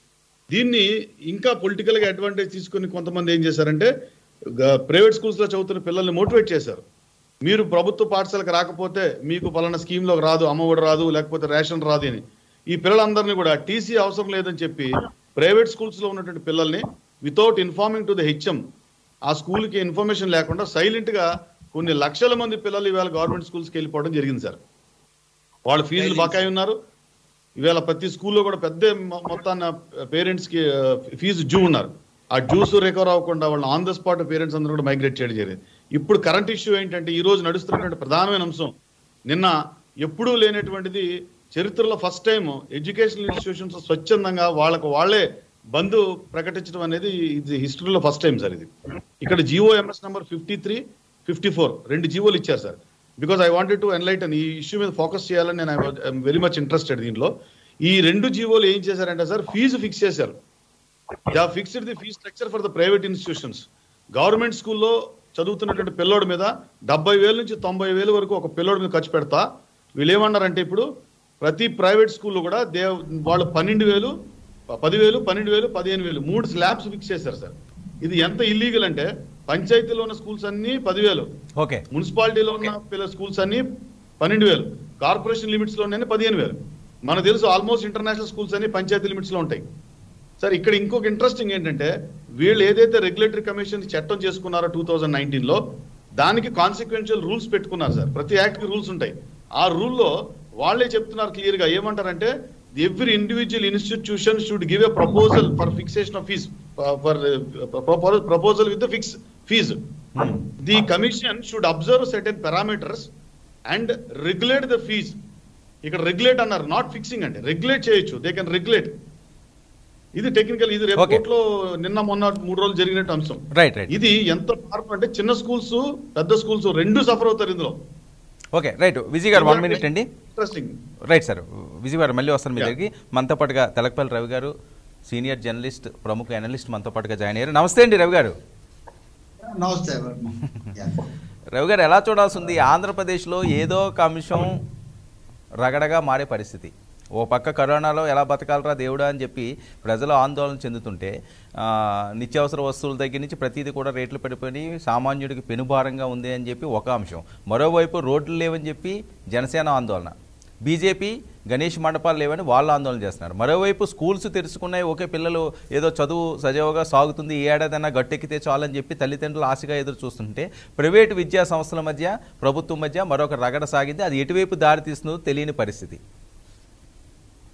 దీన్ని ఇంకా పొలిటికల్ గా అడ్వాంటేజ్ తీసుకొని కొంతమంది ఏం చేశారంటే ప్రైవేట్ స్కూల్స్ లో చదువుతున్న పిల్లల్ని మోటివేట్ చేశారు మీరు ప్రభుత్వ పాఠశాలకు రాకపోతే మీకు పలానా స్కీమ్ లోకి రాదు అమ్మఒడి రాదు లేకపోతే రేషన్ రాదు అని ఈ పిల్లలందరినీ కూడా టీసీ అవసరం లేదని చెప్పి ప్రైవేట్ స్కూల్స్ లో ఉన్నటువంటి పిల్లల్ని without informing to the HM ఆ స్కూల్ కి ఇన్ఫర్మేషన్ లేకుండా సైలెంట్ గా కొన్ని లక్షల మంది పిల్లలు ఇవాళ గవర్నమెంట్ స్కూల్స్కి వెళ్ళిపోవడం జరిగింది సార్ వాళ్ళు ఫీజులు బకాయి ఉన్నారు ఇవాళ ప్రతి స్కూల్లో కూడా పెద్ద మొ- మొత్తాన్న పేరెంట్స్ కి ఫీజు డ్యూ ఉన్నారు ఆ డ్యూస్ రికవర్ అవ్వకుండా వాళ్ళని ఆన్ ద స్పాట్ పేరెంట్స్ అందరూ కూడా మైగ్రేట్ చేయడం జరిగింది ఇప్పుడు కరెంట్ ఇష్యూ ఏంటంటే ఈ రోజు నడుస్తున్నటువంటి ప్రధానమైన అంశం నిన్న ఎప్పుడూ లేనటువంటిది చరిత్రలో ఫస్ట్ టైం ఎడ్యుకేషనల్ ఇన్స్టిట్యూషన్స్ స్వచ్ఛందంగా వాళ్ళకు వాళ్ళే బంద్ ప్రకటించడం అనేది ఇది హిస్టరీలో ఫస్ట్ టైం సార్ ఇది ఇక్కడ GOMS number fifty three fifty four రెండు జీవోలు ఇచ్చారు sir because I wanted to enlighten ఈ ఇష్యూ మీద ఫోకస్ చేయాలని నేను ఐఎమ్ వెరీ మచ్ ఇంట్రెస్టెడ్ దీంట్లో ఈ రెండు జీవోలు ఏం చేశారంటే సార్ ఫీజు ఫిక్స్ చేశారు they fixed the fee structure for the private institutions government స్కూల్లో చదువుతున్నటువంటి పిల్లోడి మీద డెబ్బై వేల నుంచి తొంభై వేల వరకు ఒక పిల్లోడి మీద ఖర్చు పెడతా వీళ్ళు ఏమన్నారంటే ఇప్పుడు ప్రతి ప్రైవేట్ స్కూల్లో కూడా దే వాళ్ళు పన్నెండు వేలు పదివేలు పన్నెండు వేలు పదిహేను వేలు మూడు స్లాబ్స్ ఫిక్స్ చేశారు సార్ ఇది ఎంత ఇల్లీగల్ అంటే పంచాయతీలో ఉన్న స్కూల్స్ అన్ని పదివేలు ఓకే మున్సిపాలిటీలో ఉన్న పిల్లల స్కూల్స్ అన్ని పన్నెండు వేలు కార్పొరేషన్ లిమిట్స్ లో ఉన్నాయి పదిహేను వేలు మనకు తెలుసు ఆల్మోస్ట్ ఇంటర్నేషనల్ స్కూల్స్ అన్ని పంచాయతీ లిమిట్స్ లో ఉంటాయి సార్ ఇక్కడ ఇంకొక ఇంట్రెస్టింగ్ ఏంటంటే వీళ్ళు ఏదైతే రెగ్యులేటరీ కమిషన్ చట్టం చేసుకున్నారో టూ థౌజండ్ నైన్టీన్ లో దానికి కాన్సిక్వెన్షియల్ రూల్స్ పెట్టుకున్నారు సార్ ప్రతి యాక్ట్ కి రూల్స్ ఉంటాయి ఆ రూల్లో వాళ్ళే చెప్తున్నారు క్లియర్ గా ఏమంటారంటే every individual institution should give a proposal for fixation of fees for proposal with fix fees the commission should observe certain parameters and regulate the fees ఇక్కడ రెగ్యులేట్ అన్నారు నాట్ ఫిక్సింగ్ అంటే రెగ్యులేట్ చేయొచ్చు దే కెన్ రెగ్యులేట్ ఇది టెక్నికల్ ఇది రేపు Okay. కోర్టులో నిన్న మొన్న మూడు రోజులు జరిగినట్టు అంశం రైట్ రైట్ ఇది ఎంత మార్పు అంటే చిన్న స్కూల్స్ పెద్ద స్కూల్స్ రెండు సఫర్ అవుతారు ఇందులో ఓకే రైట్ విజయ్ గారు వన్ మినిట్ అండి ఇంట్రెస్టింగ్ రైట్ సార్ విజయ్ గారు మళ్ళీ వస్తాను మీ Yeah. దగ్గరికి మనతో పాటుగా తెలకపల్లి రవి గారు సీనియర్ జర్నలిస్ట్ ప్రముఖ అనలిస్ట్ మనతో పాటుగా జాయిన్ అయ్యారు నమస్తే అండి రవి గారు నమస్తే వర్మ. యా. రవి గారు ఎలా చూడాల్సి ఉంది ఆంధ్రప్రదేశ్లో ఏదో ఒక అంశం రగడగా మారే పరిస్థితి ఓ పక్క కరోనాలో ఎలా బతకాలరా దేవుడా అని చెప్పి ప్రజలు ఆందోళన చెందుతుంటే ఆ, నిత్యావసర వస్తువుల దగ్గర నుంచి ప్రతిదీ కూడా రేట్లు పడిపోయి సామాన్యుడికి పెనుభారంగా ఉంది అని చెప్పి ఒక అంశం మరోవైపు రోడ్లు లేవని చెప్పి జనసేన ఆందోళన బీజేపీ గణేష్ మండపాలు లేవని వాళ్ళు ఆందోళన చేస్తున్నారు మరోవైపు స్కూల్స్ తెరుచుకున్నాయి ఓకే పిల్లలు ఏదో చదువు సజావుగా సాగుతుంది ఏ ఏడాదైనా గట్టెక్కితే చాలని చెప్పి తల్లిదండ్రులు ఆశగా ఎదురు చూస్తుంటే ప్రైవేటు విద్యా సంస్థల మధ్య ప్రభుత్వం మధ్య మరొక రగడ సాగింది అది ఎటువైపు దారి తీస్తుందో తెలియని పరిస్థితి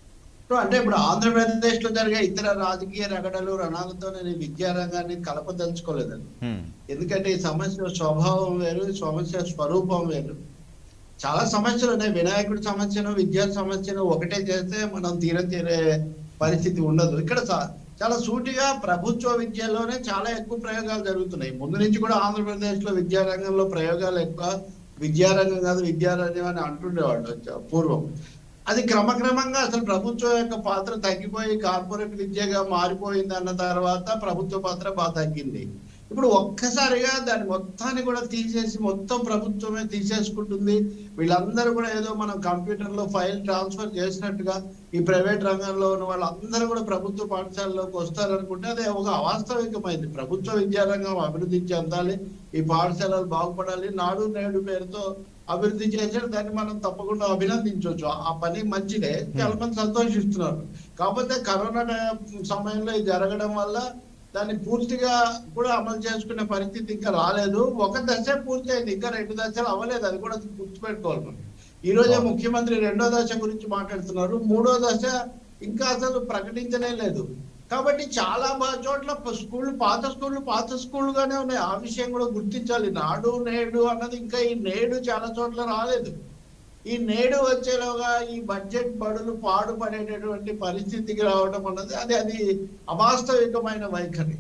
ఇప్పుడు అంటే ఇప్పుడు ఆంధ్రప్రదేశ్ లో జరిగే ఇతర రాజకీయ రగడలు రణాలతో నేను ఈ విద్యారంగాన్ని కలపదలుచుకోలేదండి హ్మ్. ఎందుకంటే ఈ సమస్య స్వభావం వేరు ఈ సమస్య స్వరూపం వేరు చాలా సమస్యలు ఉన్నాయి వినాయకుడి సమస్యను విద్యా సమస్యను ఒకటే చేస్తే మనం తీర తీరే పరిస్థితి ఉండదు ఇక్కడ చా- చాలా సూటిగా ప్రభుత్వ విద్యలోనే చాలా ఎక్కువ ప్రయోగాలు జరుగుతున్నాయి ముందు నుంచి కూడా ఆంధ్రప్రదేశ్ లో విద్యారంగంలో ప్రయోగాలు ఎక్కువ విద్యారంగం కాదు విద్యారంగం అని అంటుండేవాళ్ళు చ- పూర్వం అది క్రమక్రమంగా అసలు ప్రభుత్వం యొక్క పాత్ర తగ్గిపోయి కార్పొరేట్ విద్యగా మారిపోయింది అన్న తర్వాత ప్రభుత్వ పాత్ర బాగా తగ్గింది ఇప్పుడు ఒక్కసారిగా దాని మొత్తాన్ని కూడా తీసేసి మొత్తం ప్రభుత్వమే తీసేసుకుంటుంది వీళ్ళందరూ కూడా ఏదో మనం కంప్యూటర్ లో ఫైల్ ట్రాన్స్ఫర్ చేసినట్టుగా ఈ ప్రైవేట్ రంగంలో ఉన్న వాళ్ళందరూ కూడా ప్రభుత్వ పాఠశాలలోకి వస్తారనుకుంటే అదే ఒక అవాస్తవికమైంది ప్రభుత్వ విద్యారంగం అభివృద్ధి చెందాలి ఈ పాఠశాలలు బాగుపడాలి నాడు నేడు పేరుతో అభివృద్ధి చేశారు దాన్ని మనం తప్పకుండా అభినందించవచ్చు ఆ పని మంచిదే చాలా మంది సంతోషిస్తున్నారు కాకపోతే కరోనా టైం- సమయంలో ఇది జరగడం వల్ల దాన్ని పూర్తిగా కూడా అమలు చేసుకునే పరిస్థితి ఇంకా రాలేదు ఒక దశ పూర్తి అయింది ఇంకా రెండు దశలు అవ్వలేదు అది కూడా గుర్తుపెట్టుకోవాలి మనం ఈ రోజే ముఖ్యమంత్రి రెండో దశ గురించి మాట్లాడుతున్నారు మూడో దశ ఇంకా అసలు ప్రకటించనే లేదు కాబట్టి చాలా బా- చోట్ల ప- స్కూళ్ళు పాత స్కూళ్ళు పాత స్కూళ్ళుగానే ఉన్నాయి ఆ విషయం కూడా గుర్తించాలి నాడు నేడు అన్నది ఇంకా ఈ నేడు చాలా చోట్ల రాలేదు ఈ నేడు వచ్చేలోగా ఈ బడ్జెట్ బడులు పాడుపడేటటువంటి పరిస్థితికి రావడం అన్నది అది అది అవాస్తవికమైన వైఖరి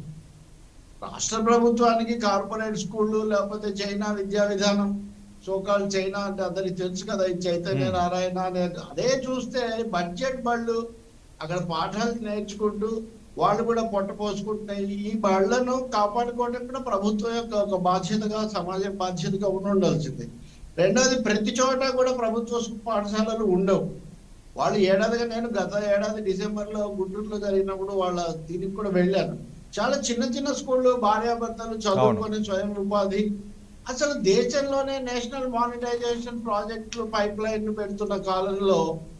రాష్ట్ర ప్రభుత్వానికి కార్పొరేట్ స్కూళ్ళు లేకపోతే చైనా విద్యా విధానం సోకాల్ చైనా అంటే అందరికి తెలుసు కదా ఈ చైతన్య Hmm. నారాయణ అనే అదే చూస్తే బడ్జెట్ బళ్ళు అక్కడ పాఠాలు నేర్చుకుంటూ వాళ్ళు కూడా పొట్ట పోసుకుంటున్నాయి ఈ బళ్ళను కాపాడుకోవడం కూడా ప్రభుత్వం యొక్క ఒక బాధ్యతగా సమాజం బాధ్యతగా ఉండి ఉండాల్సింది రెండోది ప్రతి చోట కూడా ప్రభుత్వ పాఠశాలలు ఉండవు వాళ్ళు ఏడాదిగా నేను గత ఏడాది డిసెంబర్ లో గుంటూరులో జరిగినప్పుడు వాళ్ళ దీనికి కూడా వెళ్ళాను చాలా చిన్న చిన్న స్కూళ్ళు భార్యాభర్తలు చదువుకొని స్వయం ఉపాధి అసలు దేశంలోనే నేషనల్ మానిటైజేషన్ ప్రాజెక్టులు పైప్ లైన్ పెడుతున్న కాలంలో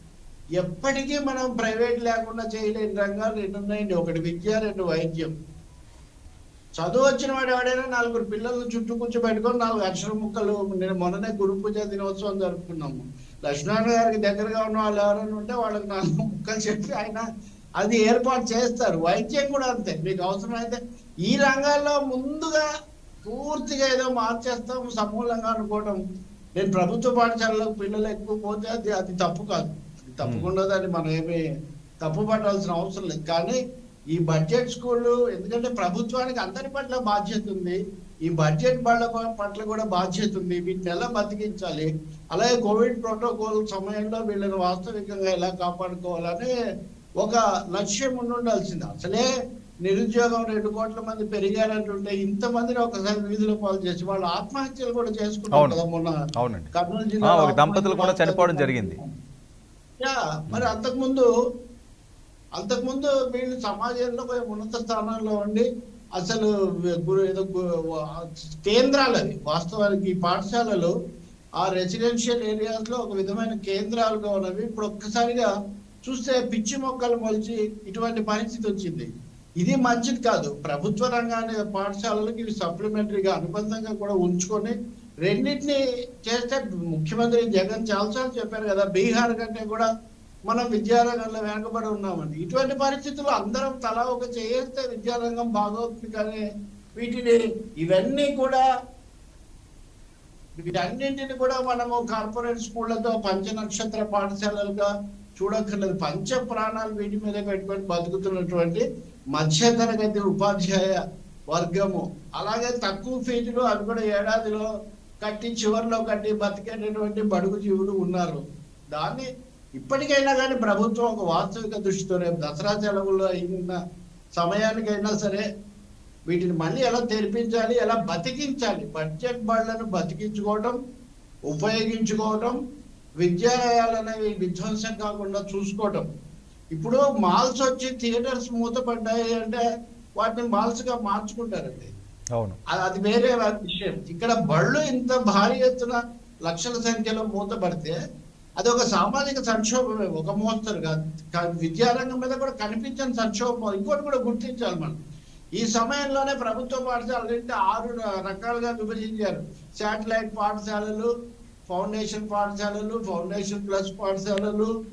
ఎప్పటికీ మనం ప్రైవేట్ లేకుండా చేయలేని రంగాలు రెండు ఉన్నాయండి ఒకటి విద్య రెండు వైద్యం చదువు వచ్చిన వాడు ఎవడైనా నలుగురు పిల్లల్ని చుట్టూ కూర్చోబెట్టుకొని నాలుగు అక్షర ముక్కలు నేను మొన్ననే గురు పూజ దినోత్సవం జరుపుకున్నాము లక్ష్మీనారాయణ గారికి దగ్గరగా ఉన్న వాళ్ళు ఎవరైనా ఉంటే వాళ్ళకి నాలుగు ముక్కలు చెప్పి ఆయన అది ఏర్పాటు చేస్తారు వైద్యం కూడా అంతే మీకు అవసరమైతే ఈ రంగాల్లో ముందుగా పూర్తిగా ఏదో మార్చేస్తాం సమూలంగా అనుకోవడం నేను ప్రభుత్వ పాఠశాలలో పిల్లలు ఎక్కువ పోతే అది అది తప్పు కాదు అది తప్పకుండా దాన్ని మనం ఏమి తప్పు పట్టాల్సిన అవసరం లేదు కానీ ఈ బడ్జెట్ స్కూళ్ళు ఎందుకంటే ప్రభుత్వానికి అందరి పట్ల బాధ్యత ఉంది ఈ బడ్జెట్ బళ్ళ ప- పట్ల కూడా బాధ్యత ఉంది వీటిని ఎలా బతికించాలి అలాగే కోవిడ్ ప్రోటోకాల్ సమయంలో వీళ్ళని వాస్తవికంగా ఎలా కాపాడుకోవాలని ఒక లక్ష్యం ఉండి ఉండాల్సింది అసలే నిరుద్యోగం రెండు కోట్ల మంది పెరిగారంటుంటే ఇంతమందిని ఒకసారి వీధిలో పాలు చేసి వాళ్ళు ఆత్మహత్యలు కూడా చేసుకున్నారు అవును. కదా మొన్న అవునండి కర్నూలు ఆ, జిల్లాలో ఒక దంపతులు కూడా ఆత్మహత్య చనిపోవడం జరిగింది యా మరి అంతకుముందు అంతకుముందు వీళ్ళు సమాజంలో కొంచెం ఉన్నత స్థానాల్లో ఉండి అసలు గురు ఏదో గు- వా- కేంద్రాలు అవి వాస్తవానికి ఈ పాఠశాలలు ఆ రెసిడెన్షియల్ ఏరియాస్ లో ఒక విధమైన కేంద్రాలుగా ఉన్నవి ఇప్పుడు ఒక్కసారిగా చూస్తే పిచ్చి మొక్కలు మొలిచి ఇటువంటి పరిస్థితి వచ్చింది ఇది మంచిది కాదు ప్రభుత్వ రంగాన్ని పాఠశాలలకు ఇవి సప్లిమెంటరీగా అనుబంధంగా కూడా ఉంచుకొని రెండింటిని చేస్తే ముఖ్యమంత్రి జగన్ చాలాసార్లు చెప్పారు కదా బీహార్ కంటే కూడా మనం విద్యారంగంలో వెనకబడి ఉన్నామని ఇటువంటి పరిస్థితుల్లో అందరం తలా ఒక చేస్తే విద్యారంగం బాగవుతుంది కానీ వీటిని ఇవన్నీ కూడా వీటన్నింటిని కూడా మనము కార్పొరేట్ స్కూళ్లతో పంచ నక్షత్ర పాఠశాలలుగా చూడక్కర్లేదు పంచ ప్రాణాలు వీటి మీద పెట్టుకొని బతుకుతున్నటువంటి మధ్య తరగతి ఉపాధ్యాయ వర్గము అలాగే తక్కువ ఫీజులు అవి కూడా ఏడాదిలో కట్టి చివరిలో కట్టి బతికేటటువంటి బడుగు జీవులు ఉన్నారు దాన్ని ఇప్పటికైనా కానీ ప్రభుత్వం ఒక వాస్తవిక దృష్టితో రేపు దసరా సెలవుల్లో అయిన సమయానికైనా సరే వీటిని మళ్ళీ ఎలా తెరిపించాలి ఎలా బతికించాలి బడ్జెట్ బళ్ళను బతికించుకోవటం ఉపయోగించుకోవటం విద్యాలయాలు అనేవి విధ్వంసం కాకుండా చూసుకోవటం ఇప్పుడు మాల్స్ వచ్చి థియేటర్స్ మూతపడ్డాయి అంటే వాటిని మాల్స్ గా మార్చుకుంటారండి అవును అది- అది వేరే విషయం ఇక్కడ బళ్ళు ఇంత భారీ ఎత్తున లక్షల సంఖ్యలో మూతపడితే అది ఒక సామాజిక సంక్షోభమే ఒక మోస్తరు కాదు కా- విద్యారంగం మీద కూడా కనిపించని సంక్షోభం ఇంకోటి కూడా గుర్తించాలి మనం ఈ సమయంలోనే ప్రభుత్వ పాఠశాలలు అంటే ఆరు ర- రకాలుగా విభజించారు శాటిలైట్ పాఠశాలలు ఫౌండేషన్ పాఠశాలలు ఫౌండేషన్ ప్లస్ పాఠశాలలు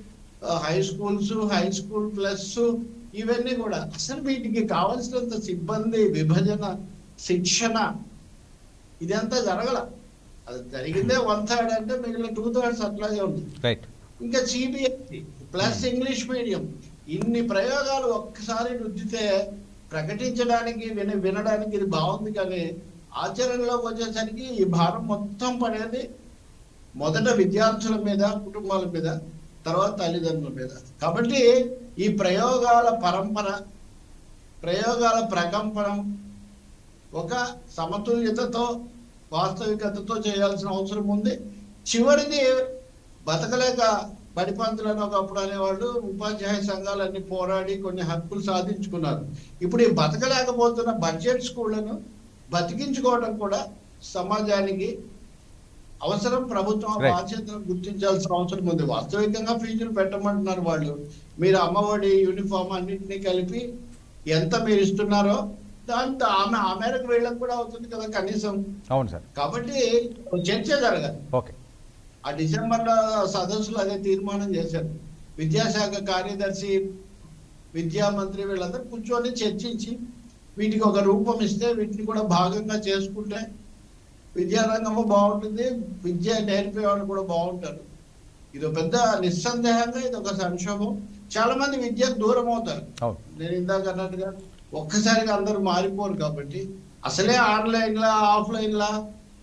high schools high school plus ఇవన్నీ కూడా అసలు వీటికి కావలసినంత సిబ్బంది విభజన శిక్షణ ఇదంతా జరగల అది జరిగిందే వన్ థర్డ్ అంటే మిగిలిన టూ థర్డ్స్ అట్లాగే ఉంది రైట్ ఇంకా సిబిఎస్ఈ ప్లస్ ఇంగ్లీష్ మీడియం ఇన్ని ప్రయోగాలు ఒక్కసారి రుద్దితే ప్రకటించడానికి విన వినడానికి ఇది బాగుంది కానీ ఆచరణలోకి వచ్చేసరికి ఈ భారం మొత్తం పడేది మొదట విద్యార్థుల మీద కుటుంబాల మీద తర్వాత తల్లిదండ్రుల మీద కాబట్టి ఈ ప్రయోగాల పరంపర ప్రయోగాల ప్రకంపనం ఒక సమతుల్యతతో వాస్తవికతతో చేయాల్సిన అవసరం ఉంది చివరిది బతకలేక బడిపంతులని ఒకప్పుడు అనేవాళ్ళు ఉపాధ్యాయ సంఘాలన్నీ పోరాడి కొన్ని హక్కులు సాధించుకున్నారు ఇప్పుడు ఈ బతకలేకపోతున్న బడ్జెట్ స్కూళ్లను బతికించుకోవడం కూడా సమాజానికి అవసరం ప్రభుత్వం ఆ Right. బాధ్యతను గుర్తించాల్సిన అవసరం ఉంది వాస్తవికంగా ఫీజులు పెట్టమంటున్నారు వాళ్ళు మీరు అమ్మఒడి యూనిఫామ్ అన్నింటినీ కలిపి ఎంత మీరు ఇస్తున్నారో దాంతో ఆమె ఆ మేరకు వీళ్ళకి కూడా అవుతుంది కదా కనీసం అవును సార్ కాబట్టి చర్చ జరగాలి ఓకే ఆ డిసెంబర్ లో సదస్సులో అదే తీర్మానం చేశారు విద్యాశాఖ కార్యదర్శి విద్యా మంత్రి వీళ్ళందరూ కూర్చొని చర్చించి వీటికి ఒక రూపం ఇస్తే వీటిని కూడా భాగంగా చేసుకుంటే విద్యారంగము బాగుంటుంది విద్య నేర్పే వాళ్ళు కూడా బాగుంటారు ఇది ఒక పెద్ద నిస్సందేహంగా ఇది ఒక సంక్షోభం చాలా మంది విద్యకు దూరం అవుతారు అవును నేను ఇందాక అన్నట్టుగా ఒక్కసారిగా అందరూ మారిపోరు కాబట్టి అసలే ఆన్లైన్ లా ఆఫ్లైన్ లా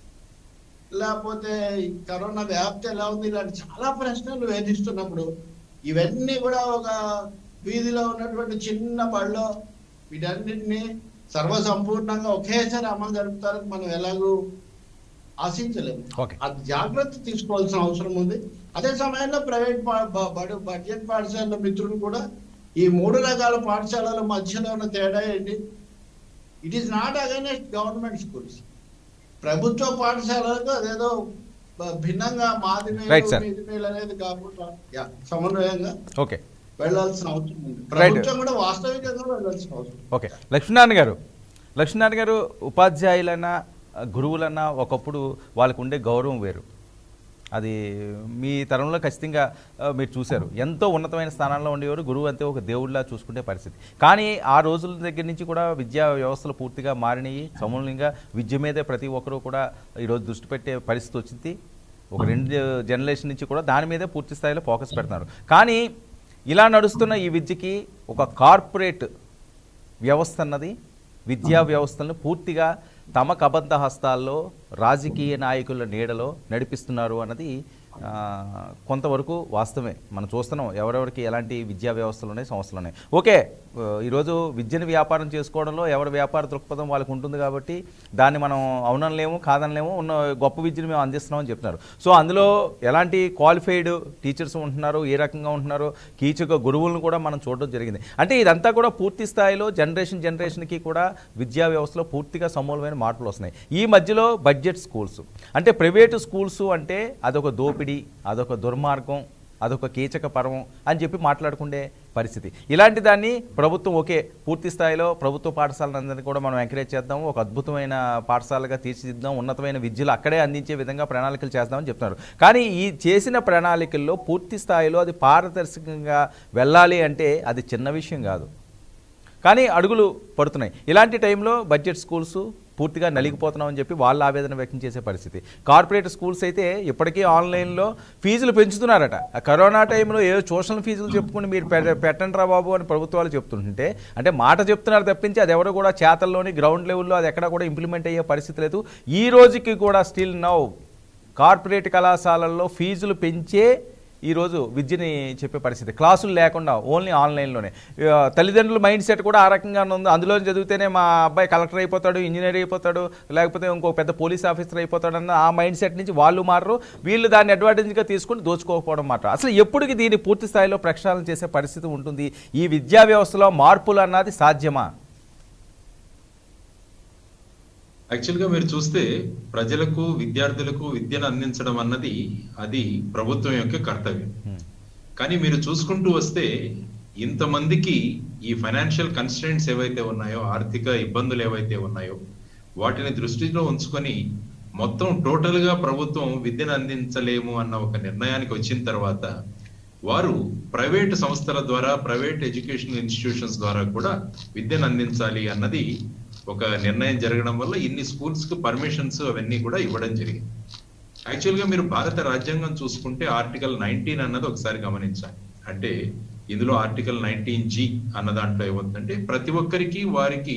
లేకపోతే ఈ కరోనా వ్యాప్తి ఎలా ఉంది ఇలాంటి చాలా ప్రశ్నలు వేధిస్తున్నప్పుడు ఇవన్నీ కూడా ఒక వీధిలో ఉన్నటువంటి చిన్న బడిలో వీటన్నిటిని సర్వసంపూర్ణంగా ఒకేసారి అమలు జరుపుతారని మనం ఎలాగూ ఆశించలేము ఓకే అది జాగ్రత్త తీసుకోవాల్సిన అవసరం ఉంది అదే సమయంలో ప్రైవేట్ పా- బ- బడు బడ్జెట్ పాఠశాల మిత్రులు కూడా ఈ మూడు రకాల పాఠశాలల మధ్యలో ఉన్న తేడా ఏంటి it is not against government schools ప్రభుత్వ పాఠశాలలకు అదేదో బ- భిన్నంగా మాది మేలు, Right, sir. మీది మేలు అనేది కాకుండా యా, సమన్వయంగా ఓకే వెళ్ళాల్సిన అవసరం ఉంది ప్రభుత్వం కూడా వాస్తవికంగా వెళ్ళాల్సిన అవసరం ఓకే లక్ష్మీనారాయణ గారు లక్ష్మీనారాయణ గారు ఉపాధ్యాయులన్నా గురువులన్నా ఒకప్పుడు వాళ్ళకు ఉండే గౌరవం వేరు అది మీ తరంలో ఖచ్చితంగా ఆ, మీరు చూశారు ఎంతో ఉన్నతమైన స్థానాల్లో ఉండేవారు గురువు అంతే ఒక దేవుడిలా చూసుకునే పరిస్థితి కానీ ఆ రోజుల దగ్గర నుంచి కూడా విద్యా వ్యవస్థలు పూర్తిగా మారినాయి సమూలంగా విద్య మీదే ప్రతి ఒక్కరూ కూడా ఈరోజు దృష్టి పెట్టే పరిస్థితి వచ్చింది ఒక రెండు జనరేషన్ నుంచి కూడా దాని మీదే పూర్తి స్థాయిలో ఫోకస్ పెడుతున్నారు కానీ ఇలా నడుస్తున్న ఈ విద్యకి ఒక కార్పొరేట్ వ్యవస్థ అన్నది విద్యా వ్యవస్థలను పూర్తిగా తమ కబంధ హస్తాల్లో రాజకీయ నాయకుల నీడలో నడిపిస్తున్నారు అన్నది ఆ, కొంతవరకు వాస్తవమే మనం చూస్తున్నాం ఎవరెవరికి ఎలాంటి విద్యా వ్యవస్థలు ఉన్నాయి సంస్థలు ఉన్నాయి ఓకే ఆ, ఈరోజు విద్యను వ్యాపారం చేసుకోవడంలో ఎవరి వ్యాపార దృక్పథం వాళ్ళకు ఉంటుంది కాబట్టి దాన్ని మనం అవునలేము కాదనలేము ఉన్న గొప్ప విద్యను మేము అందిస్తున్నామని చెప్తున్నారు సో అందులో ఎలాంటి క్వాలిఫైడ్ టీచర్స్ ఉంటున్నారు ఏ రకంగా ఉంటున్నారో కీచక గురువులను కూడా మనం చూడడం జరిగింది అంటే ఇదంతా కూడా పూర్తి స్థాయిలో జనరేషన్ జనరేషన్కి కూడా విద్యా వ్యవస్థలో పూర్తిగా సమూలమైన మార్పులు వస్తున్నాయి ఈ మధ్యలో బడ్జెట్ స్కూల్స్ అంటే ప్రైవేటు స్కూల్స్ అంటే అదొక దోపిడీ అదొక దుర్మార్గం అదొక కీచక పర్వం అని చెప్పి మాట్లాడుకునే పరిస్థితి ఇలాంటి దాన్ని ప్రభుత్వం ఒకే పూర్తి స్థాయిలో ప్రభుత్వ పాఠశాలలందరినీ కూడా మనం ఎంకరేజ్ చేద్దాం ఒక అద్భుతమైన పాఠశాలగా తీర్చిదిద్దాం ఉన్నతమైన విద్యలు అక్కడే అందించే విధంగా ప్రణాళికలు చేద్దామని చెప్తున్నారు కానీ ఈ చేసిన ప్రణాళికల్లో పూర్తి స్థాయిలో అది పారదర్శకంగా వెళ్ళాలి అంటే అది చిన్న విషయం కాదు కానీ అడుగులు పడుతున్నాయి ఇలాంటి టైంలో బడ్జెట్ స్కూల్స్ పూర్తిగా నలిగిపోతున్నామని చెప్పి వాళ్ళ ఆవేదన వ్యక్తం చేసే పరిస్థితి కార్పొరేట్ స్కూల్స్ అయితే ఇప్పటికీ ఆన్లైన్లో ఫీజులు పెంచుతున్నారట ఆ కరోనా టైంలో ఏదో ట్యూషన్ ఫీజులు చెప్పుకుని మీరు పె- పెట్టండి రా బాబు అని ప్రభుత్వాలు చెప్తుంటే అంటే మాట చెప్తున్నారు తప్పించి అది ఎవరు కూడా చేతల్లోని గ్రౌండ్ లెవెల్లో అది ఎక్కడ కూడా ఇంప్లిమెంట్ అయ్యే పరిస్థితి లేదు ఈ రోజుకి కూడా స్టిల్ నౌ కార్పొరేట్ కళాశాలల్లో ఫీజులు పెంచే ఈరోజు విద్యని చెప్పే పరిస్థితి క్లాసులు లేకుండా ఓన్లీ ఆన్లైన్లోనే ఆ, తల్లిదండ్రుల మైండ్ సెట్ కూడా ఆ రకంగానే ఉంది అందులో చదివితేనే మా అబ్బాయి కలెక్టర్ అయిపోతాడు ఇంజనీర్ అయిపోతాడు లేకపోతే ఇంకో పెద్ద పోలీస్ ఆఫీసర్ అయిపోతాడు అన్న ఆ మైండ్ సెట్ నుంచి వాళ్ళు మారరు వీళ్ళు దాన్ని అడ్వాంటేజ్గా తీసుకుని దోచుకోకపోవడం మాట అసలు ఎప్పటికి దీన్ని పూర్తి స్థాయిలో ప్రక్షాళన చేసే పరిస్థితి ఉంటుంది ఈ విద్యా వ్యవస్థలో మార్పులు అన్నది సాధ్యమా యాక్చువల్ గా మీరు చూస్తే ప్రజలకు విద్యార్థులకు విద్యను అందించడం అన్నది అది ప్రభుత్వం యొక్క కర్తవ్యం కానీ మీరు చూసుకుంటూ వస్తే ఇంతమందికి ఈ ఫైనాన్షియల్ కన్స్టెంట్స్ ఏవైతే ఉన్నాయో ఆర్థిక ఇబ్బందులు ఏవైతే ఉన్నాయో వాటిని దృష్టిలో ఉంచుకొని మొత్తం టోటల్ గా ప్రభుత్వం విద్యను అందించలేము అన్న ఒక నిర్ణయానికి వచ్చిన తర్వాత వారు ప్రైవేట్ సంస్థల ద్వారా ప్రైవేట్ ఎడ్యుకేషనల్ ఇన్స్టిట్యూషన్స్ ద్వారా కూడా విద్యను అందించాలి అన్నది ఒక నిర్ణయం జరగడం వల్ల ఇన్ని స్కూల్స్ కు పర్మిషన్స్ అవన్నీ కూడా ఇవ్వడం జరిగింది యాక్చువల్ గా మీరు భారత రాజ్యాంగం చూసుకుంటే ఆర్టికల్ నైన్టీన్ అన్నది ఒకసారి గమనించాలి అంటే ఇందులో ఆర్టికల్ నైన్టీన్ జి అన్న దాంట్లో ఏమవుతుందంటే ప్రతి ఒక్కరికి వారికి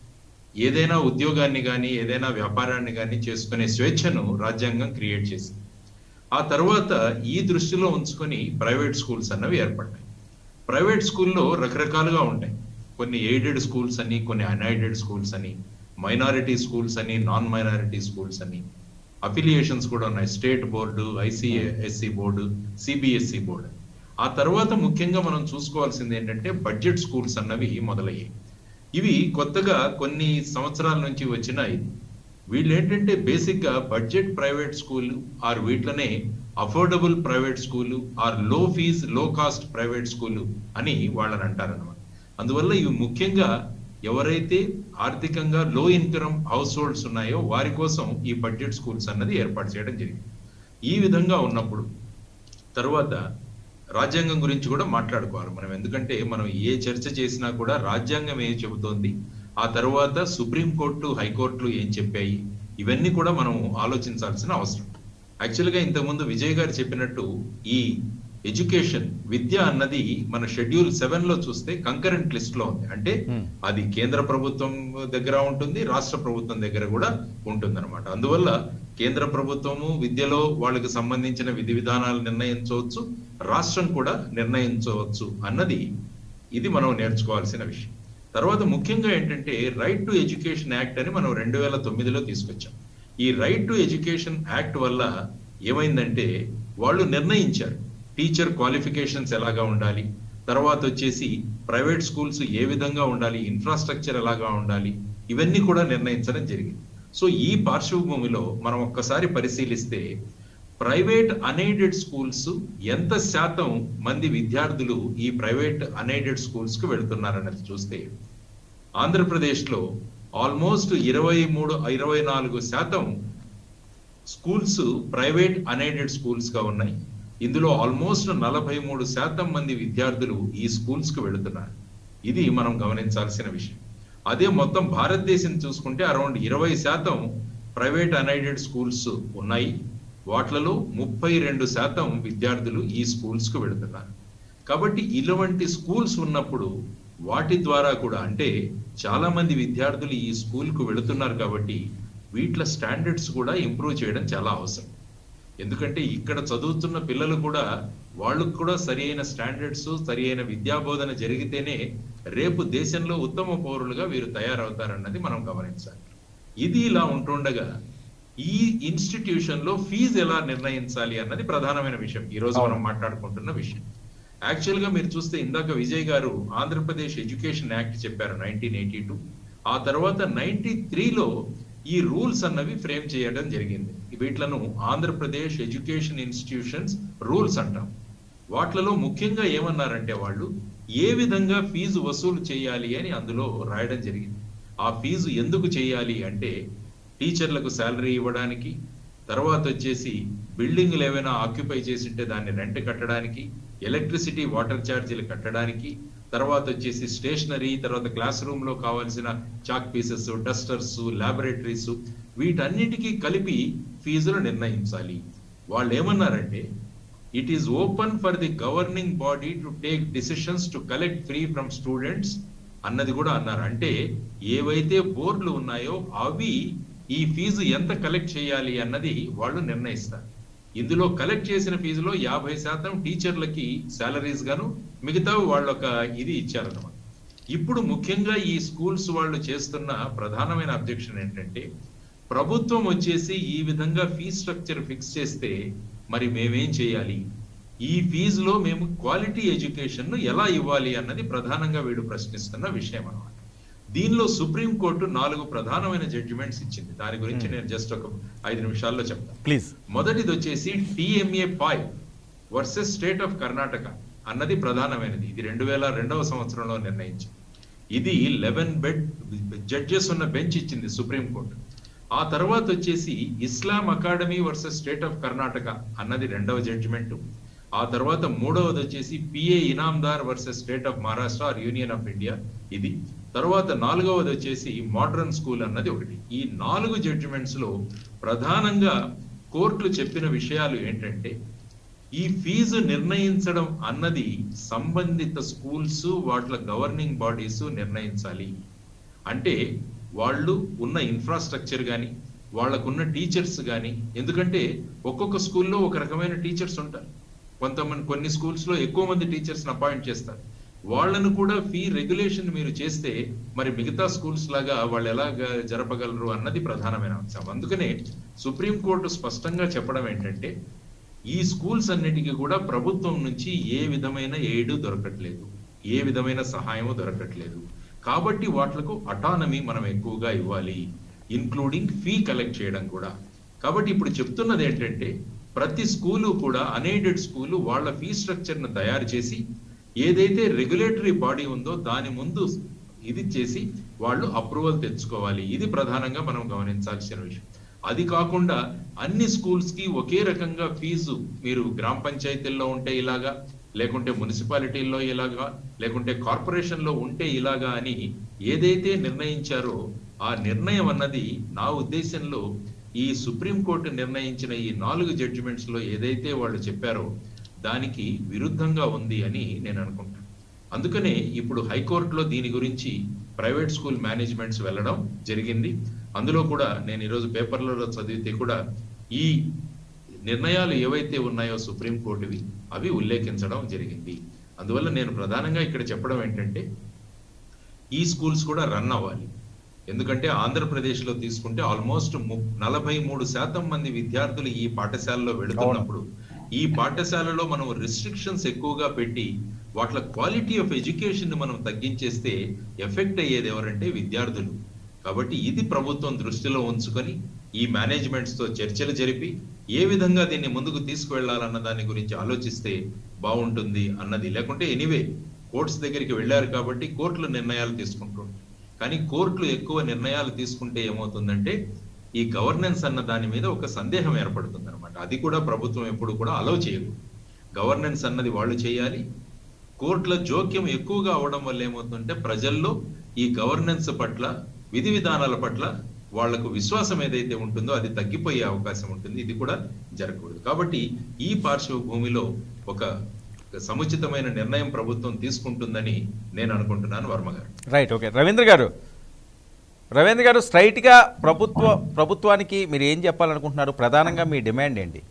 ఏదైనా ఉద్యోగాన్ని కానీ ఏదైనా వ్యాపారాన్ని కానీ చేసుకునే స్వేచ్ఛను రాజ్యాంగం క్రియేట్ చేసింది ఆ తర్వాత ఈ దృష్టిలో ఉంచుకొని ప్రైవేట్ స్కూల్స్ అన్నవి ఏర్పడ్డాయి ప్రైవేట్ స్కూల్లో రకరకాలుగా ఉంటాయి కొన్ని ఎయిడెడ్ స్కూల్స్ అని కొన్ని అన్ఎయిడెడ్ స్కూల్స్ అని మైనారిటీ స్కూల్స్ అని నాన్ మైనారిటీ స్కూల్స్ అని అఫిలియేషన్స్ కూడా ఉన్నాయి state board ICSE board CBSE board ఆ తర్వాత ముఖ్యంగా మనం చూసుకోవాల్సింది ఏంటంటే బడ్జెట్ స్కూల్స్ అన్నవి మొదలయ్యాయి ఇవి కొత్తగా కొన్ని సంవత్సరాల నుంచి వచ్చిన ఇది వీళ్ళు ఏంటంటే బేసిక్ గా బడ్జెట్ ప్రైవేట్ స్కూల్ ఆర్ వీటిలోనే affordable private school or low fees low cost private school అని వాళ్ళని అంటారనమాట అందువల్ల ఇవి ముఖ్యంగా ఎవరైతే ఆర్థికంగా లో ఇన్కమ్ హౌస్ హోల్డ్స్ ఉన్నాయో వారి కోసం ఈ బడ్జెట్ స్కూల్స్ అన్నది ఏర్పాటు చేయడం జరిగింది ఈ విధంగా ఉన్నప్పుడు తర్వాత రాజ్యాంగం గురించి కూడా మాట్లాడుకోవాలి మనం ఎందుకంటే మనం ఏ చర్చ చేసినా కూడా రాజ్యాంగం ఏం చెబుతోంది ఆ తర్వాత సుప్రీంకోర్టు హైకోర్టులు ఏం చెప్పాయి ఇవన్నీ కూడా మనం ఆలోచించాల్సిన అవసరం యాక్చువల్ గా ఇంతకుముందు విజయ్ గారు చెప్పినట్టు ఈ ఎడ్యుకేషన్ విద్య అన్నది మన షెడ్యూల్ సెవెన్ లో చూస్తే కంకరెంట్ లిస్ట్ లో ఉంది అంటే Hmm. అది కేంద్ర ప్రభుత్వం దగ్గర ఉంటుంది రాష్ట్ర ప్రభుత్వం దగ్గర కూడా ఉంటుంది అందువల్ల కేంద్ర ప్రభుత్వము విద్యలో వాళ్ళకి సంబంధించిన విధి విధానాలు నిర్ణయించవచ్చు రాష్ట్రం కూడా నిర్ణయించవచ్చు అన్నది ఇది మనం నేర్చుకోవాల్సిన విషయం తర్వాత ముఖ్యంగా ఏంటంటే రైట్ టు ఎడ్యుకేషన్ యాక్ట్ అని మనం రెండు వేల తొమ్మిదిలో తీసుకొచ్చాం ఈ రైట్ టు ఎడ్యుకేషన్ యాక్ట్ వల్ల ఏమైందంటే వాళ్ళు నిర్ణయించారు టీచర్ క్వాలిఫికేషన్స్ ఎలాగా ఉండాలి తర్వాత వచ్చేసి ప్రైవేట్ స్కూల్స్ ఏ విధంగా ఉండాలి ఇన్ఫ్రాస్ట్రక్చర్ ఎలాగా ఉండాలి ఇవన్నీ కూడా నిర్ణయించడం జరిగింది సో ఈ పార్శ్వభూమిలో మనం ఒక్కసారి పరిశీలిస్తే ప్రైవేట్ అన్ఎయిడెడ్ స్కూల్స్ ఎంత శాతం మంది విద్యార్థులు ఈ ప్రైవేట్ అన్ఎయిడెడ్ స్కూల్స్ కు వెళ్తున్నారన్నది చూస్తే ఆంధ్రప్రదేశ్ లో ఆల్మోస్ట్ ఇరవై మూడు ఇరవై నాలుగు శాతం స్కూల్స్ ప్రైవేట్ అన్ఎయిడెడ్ స్కూల్స్ గా ఉన్నాయి ఇందులో ఆల్మోస్ట్ నలభై మూడు శాతం మంది విద్యార్థులు ఈ స్కూల్స్ కు వెళుతున్నారు ఇది మనం గమనించాల్సిన విషయం అదే మొత్తం భారతదేశం చూసుకుంటే అరౌండ్ ఇరవై శాతం ప్రైవేట్ అన్ఎయిడెడ్ స్కూల్స్ ఉన్నాయి వాట్లలో ముప్పై రెండు శాతం విద్యార్థులు ఈ స్కూల్స్ కు వెళుతున్నారు కాబట్టి ఇలాంటి స్కూల్స్ ఉన్నప్పుడు వాటి ద్వారా కూడా అంటే చాలా మంది విద్యార్థులు ఈ స్కూల్ కు వెళుతున్నారు కాబట్టి వీటిల స్టాండర్డ్స్ కూడా ఇంప్రూవ్ చేయడం చాలా అవసరం ఎందుకంటే ఇక్కడ చదువుతున్న పిల్లలు కూడా వాళ్ళకు కూడా సరి అయిన స్టాండర్డ్స్ సరి అయిన విద్యాబోధన జరిగితేనే రేపు దేశంలో ఉత్తమ పౌరులుగా వీరు తయారవుతారన్నది మనం గమనించాలి ఇది ఇలా ఉంటుండగా ఈ ఇన్స్టిట్యూషన్ లో ఫీజు ఎలా నిర్ణయించాలి అన్నది ప్రధానమైన విషయం ఈ రోజు మనం మాట్లాడుకుంటున్న విషయం యాక్చువల్ గా మీరు చూస్తే ఇందాక విజయ్ గారు ఆంధ్రప్రదేశ్ ఎడ్యుకేషన్ యాక్ట్ చెప్పారు నైన్టీన్ ఎయిటీ టూ ఆ తర్వాత నైన్టీ త్రీలో ఈ రూల్స్ అన్నవి ఫ్రేమ్ చేయడం జరిగింది వీటిలను ఆంధ్రప్రదేశ్ ఎడ్యుకేషన్ ఇన్స్టిట్యూషన్స్ రూల్స్ అంటాం వాట్లలో ముఖ్యంగా ఏమన్నారంటే వాళ్ళు ఏ విధంగా ఫీజు వసూలు చేయాలి అని అందులో రాయడం జరిగింది ఆ ఫీజు ఎందుకు చేయాలి అంటే టీచర్లకు శాలరీ ఇవ్వడానికి తర్వాత వచ్చేసి బిల్డింగ్లు ఏవైనా ఆక్యుపై చేసింటే దాన్ని రెంట్ కట్టడానికి ఎలక్ట్రిసిటీ వాటర్ ఛార్జీలు కట్టడానికి తర్వాత వచ్చేసి స్టేషనరీ తర్వాత క్లాస్ రూమ్ లో కావాల్సిన చాక్ పీసెస్ డస్టర్స్ ల్యాబొరేటరీస్ వీటన్నిటికీ కలిపి ఫీజులు నిర్ణయించాలి వాళ్ళు ఏమన్నారంటే it is open for the governing body to take decisions to collect free from students అన్నది కూడా అన్నారు అంటే ఏవైతే బోర్డులు ఉన్నాయో అవి ఈ ఫీజు ఎంత కలెక్ట్ చేయాలి అన్నది వాళ్ళు నిర్ణయిస్తారు ఇందులో కలెక్ట్ చేసిన ఫీజులో యాభై శాతం టీచర్లకి శాలరీస్ గాను మిగతా వాళ్ళొక ఇది ఇచ్చారన్నమాట ఇప్పుడు ముఖ్యంగా ఈ స్కూల్స్ వాళ్ళు చేస్తున్న ప్రధానమైన అబ్జెక్షన్ ఏంటంటే ప్రభుత్వం వచ్చేసి ఈ విధంగా ఫీజ్ స్ట్రక్చర్ ఫిక్స్ చేస్తే మరి మేమేం చేయాలి ఈ ఫీజులో మేము క్వాలిటీ ఎడ్యుకేషన్ ను ఎలా ఇవ్వాలి అన్నది ప్రధానంగా వీడు ప్రశ్నిస్తున్న విషయం అన్నమాట దీనిలో సుప్రీం కోర్టు నాలుగు ప్రధానమైన జడ్జిమెంట్స్ ఇచ్చింది దాని గురించి నేను జస్ట్ ఒక ఐదు నిమిషాల్లో చెప్తాను ప్లీజ్ మొదటిది వచ్చేసి TMA five versus state of Karnataka అన్నది ప్రధానమైనది ఇది రెండు వేల రెండవ సంవత్సరంలో నిర్ణయించింది ఇది లెవెన్ బెడ్ జడ్జెస్ ఉన్న బెంచ్ ఇచ్చింది సుప్రీం కోర్టు ఆ తర్వాత వచ్చేసి Islam academy versus state of Karnataka అన్నది రెండవ జడ్జిమెంట్ ఆ తర్వాత మూడవది వచ్చేసి PA Inamdar versus state of Maharashtra or union of India ఇది తర్వాత నాలుగవది వచ్చేసి మోడర్న్ స్కూల్ అన్నది ఒకటి ఈ నాలుగు జడ్జిమెంట్స్ లో ప్రధానంగా కోర్టులు చెప్పిన విషయాలు ఏంటంటే ఈ ఫీజు నిర్ణయించడం అన్నది సంబంధిత స్కూల్స్ వాట్ల గవర్నింగ్ బాడీస్ నిర్ణయించాలి అంటే వాళ్ళు ఉన్న ఇన్ఫ్రాస్ట్రక్చర్ కానీ వాళ్ళకున్న టీచర్స్ కానీ ఎందుకంటే ఒక్కొక్క స్కూల్లో ఒక రకమైన టీచర్స్ ఉంటారు కొంతమంది కొన్ని స్కూల్స్ లో ఎక్కువ మంది టీచర్స్ అపాయింట్ చేస్తారు వాళ్ళను కూడా ఫీ రెగ్యులేషన్ మీరు చేస్తే మరి మిగతా స్కూల్స్ లాగా వాళ్ళు ఎలాగ జరపగలరు అన్నది ప్రధానమైన అంశం అందుకనే సుప్రీంకోర్టు స్పష్టంగా చెప్పడం ఏంటంటే ఈ స్కూల్స్ అన్నిటికీ కూడా ప్రభుత్వం నుంచి ఏ విధమైన ఎయిడ్ దొరకట్లేదు ఏ విధమైన సహాయము దొరకట్లేదు కాబట్టి వాట్లకు అటానమీ మనం ఎక్కువగా ఇవ్వాలి ఇన్క్లూడింగ్ ఫీ కలెక్ట్ చేయడం కూడా కాబట్టి ఇప్పుడు చెప్తున్నది ఏంటంటే ప్రతి స్కూలు కూడా అన్ఎయిడెడ్ స్కూలు వాళ్ళ ఫీ స్ట్రక్చర్ ను తయారు చేసి ఏదైతే రెగ్యులేటరీ బాడీ ఉందో దాని ముందు ఇది చేసి వాళ్ళు అప్రూవల్ తెచ్చుకోవాలి ఇది ప్రధానంగా మనం గమనించాల్సిన విషయం అది కాకుండా అన్ని స్కూల్స్ కి ఒకే రకంగా ఫీజు మీరు గ్రామ పంచాయతీల్లో ఉంటే ఇలాగా లేకుంటే మున్సిపాలిటీల్లో ఇలాగా లేకుంటే కార్పొరేషన్ లో ఉంటే ఇలాగా అని ఏదైతే నిర్ణయించారో ఆ నిర్ణయం అన్నది నా ఉద్దేశంలో ఈ సుప్రీంకోర్టు నిర్ణయించిన ఈ నాలుగు జడ్జిమెంట్స్ లో ఏదైతే వాళ్ళు చెప్పారో దానికి విరుద్ధంగా ఉంది అని నేను అనుకుంటాను అందుకనే ఇప్పుడు హైకోర్టులో దీని గురించి ప్రైవేట్ స్కూల్ మేనేజ్మెంట్స్ వెళ్ళడం జరిగింది అందులో కూడా నేను ఈరోజు పేపర్లలో చదివితే కూడా ఈ నిర్ణయాలు ఏవైతే ఉన్నాయో సుప్రీంకోర్టువి అవి ఉల్లేఖించడం జరిగింది అందువల్ల నేను ప్రధానంగా ఇక్కడ చెప్పడం ఏంటంటే ఈ స్కూల్స్ కూడా రన్ అవ్వాలి ఎందుకంటే ఆంధ్రప్రదేశ్ లో తీసుకుంటే ఆల్మోస్ట్ నలభై మూడు శాతం మంది విద్యార్థులు ఈ పాఠశాలలో వెళుతున్నప్పుడు ఈ పాఠశాలలో మనం రిస్ట్రిక్షన్స్ ఎక్కువగా పెట్టి వాట్ల క్వాలిటీ ఆఫ్ ఎడ్యుకేషన్ మనం తగ్గించేస్తే ఎఫెక్ట్ అయ్యేది ఎవరంటే విద్యార్థులు కాబట్టి ఇది ప్రభుత్వం దృష్టిలో ఉంచుకొని ఈ మేనేజ్మెంట్స్ తో చర్చలు జరిపి ఏ విధంగా దీన్ని ముందుకు తీసుకువెళ్లాలన్న దాని గురించి ఆలోచిస్తే బాగుంటుంది అన్నది లేకుంటే ఎనీవే కోర్ట్స్ దగ్గరికి వెళ్ళారు కాబట్టి కోర్టులు నిర్ణయాలు తీసుకుంటుంది కానీ కోర్టులు ఎక్కువ నిర్ణయాలు తీసుకుంటే ఏమవుతుందంటే ఈ గవర్నెన్స్ అన్న దాని మీద ఒక సందేహం ఏర్పడుతుంది అనమాట అది కూడా ప్రభుత్వం ఎప్పుడు కూడా అలౌ చేయదు గవర్నెన్స్ అన్నది వాళ్ళు చేయాలి కోర్టుల జోక్యం ఎక్కువగా అవడం వల్ల ఏమవుతుందంటే ప్రజల్లో ఈ గవర్నెన్స్ పట్ల విధి విధానాల పట్ల వాళ్లకు విశ్వాసం ఏదైతే ఉంటుందో అది తగ్గిపోయే అవకాశం ఉంటుంది ఇది కూడా జరగకూడదు కాబట్టి ఈ పార్శ్వభూమిలో ఒక సముచితమైన నిర్ణయం ప్రభుత్వం తీసుకుంటుందని నేను అనుకుంటున్నాను వర్మ గారు రైట్ ఓకే రవీంద్ర గారు రవీంద్ర గారు స్ట్రైట్గా ప్రభుత్వ ప్రభుత్వానికి మీరు ఏం చెప్పాలనుకుంటున్నారు ప్రధానంగా మీ డిమాండ్ ఏంటి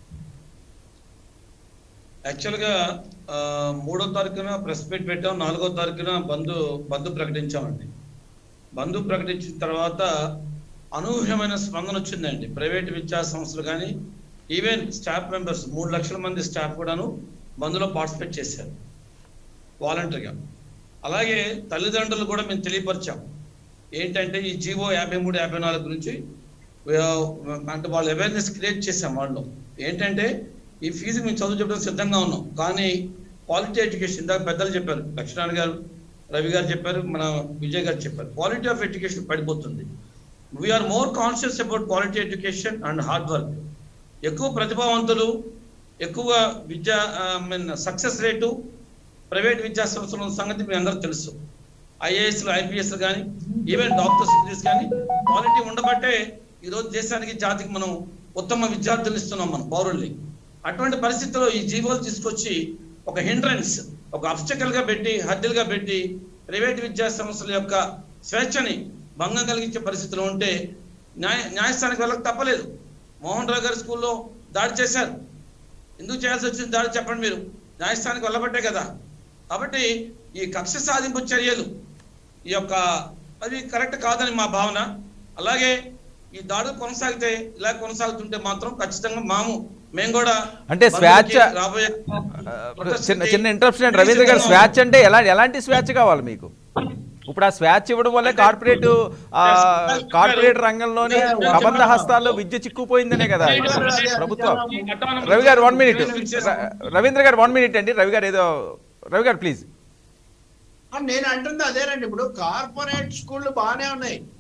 యాక్చువల్గా ఆ, మూడో తారీఖున ప్రెస్ మీట్ పెట్టాం నాలుగో తారీఖున బంద్ బంద్ ప్రకటించామండి బంద్ ప్రకటించిన తర్వాత అనూహ్యమైన స్పందన వచ్చిందండి ప్రైవేట్ విద్యా సంస్థలు కానీ ఈవెన్ స్టాఫ్ మెంబర్స్ మూడు లక్షల మంది స్టాఫ్ కూడాను బంద్లో పార్టిసిపేట్ చేశారు వాలంటరీగా అలాగే తల్లిదండ్రులు కూడా మేము తెలియపరిచాం ఏంటంటే ఈ జీవో యాభై మూడు యాభై నాలుగు గురించి ఆ, అంటే వాళ్ళు అవేర్నెస్ క్రియేట్ చేశాం వాళ్ళు ఏంటంటే ఈ ఫీజు మేము చదువు చెప్పడం సిద్ధంగా ఉన్నాం కానీ క్వాలిటీ ఎడ్యుకేషన్ ఇందాక పెద్దలు చెప్పారు లక్ష్మణ్ గారు రవి గారు చెప్పారు మన విజయ్ గారు చెప్పారు క్వాలిటీ ఆఫ్ ఎడ్యుకేషన్ పడిపోతుంది we're more conscious about quality education and hard work ఎక్కువ ప్రతిభావంతులు ఎక్కువ విద్యా మీన్ సక్సెస్ రేటు ప్రైవేట్ విద్యా సంస్థల ఉన్న సంగతి మీ అందరికి తెలుసు ఐఏఎస్లు ఐపీఎస్ కానీ ఈవెన్ డాక్టర్స్ డిగ్రీస్ కానీ క్వాలిటీ ఉండబట్టే ఈరోజు దేశానికి జాతికి మనం ఉత్తమ విద్యార్థులు ఇస్తున్నాం మనం పౌరుల్ని అటువంటి పరిస్థితుల్లో ఈ జీవోలు తీసుకొచ్చి ఒక హిండ్రన్స్ ఒక అబ్స్టకల్ గా పెట్టి హద్దులుగా పెట్టి ప్రైవేట్ విద్యా సంస్థల యొక్క స్వేచ్ఛని భంగం కలిగించే పరిస్థితులు ఉంటే న్యాయ న్యాయస్థానానికి వెళ్ళక తప్పలేదు మోహన్ రావు గారి స్కూల్లో దాడి చేశారు ఎందుకు చేయాల్సి వచ్చింది దాడి చెప్పండి మీరు న్యాయస్థానానికి వెళ్ళబట్టే కదా కాబట్టి ఈ కక్ష సాధింపు చర్యలు ఈ యొక్క అది కరెక్ట్ కాదని మా భావన అలాగే ఈ దాడులు కొనసాగితే ఇలా కొనసాగుతుంటే మాత్రం ఖచ్చితంగా మాము మేము కూడా అంటే స్వేచ్ఛ బంద్కి రాబోయే ఆ, చిన్న చిన్న ఇంటరప్షన్ రవీంద్ర గారు స్వేచ్ఛ అంటే ఎలా ఎలాంటి స్వేచ్ఛ కావాలి మీకు ఇప్పుడు ఆ స్వేచ్ఛ ఇవ్వడం వల్లే కార్పొరేట్ ఆ, కార్పొరేట్ రంగంలోని అబద్ధ హస్తాల్లో విద్య చిక్కుపోయిందనే కదా ప్రభుత్వం రవి గారు వన్ మినిట్ రవీంద్ర గారు వన్ మినిట్ అండి రవి గారు ఏదో రవి గారు ప్లీజ్ ఆ, నేను అంటుంది అదేనండి ఇప్పుడు కార్పొరేట్ స్కూళ్ళు బాగానే ఉన్నాయి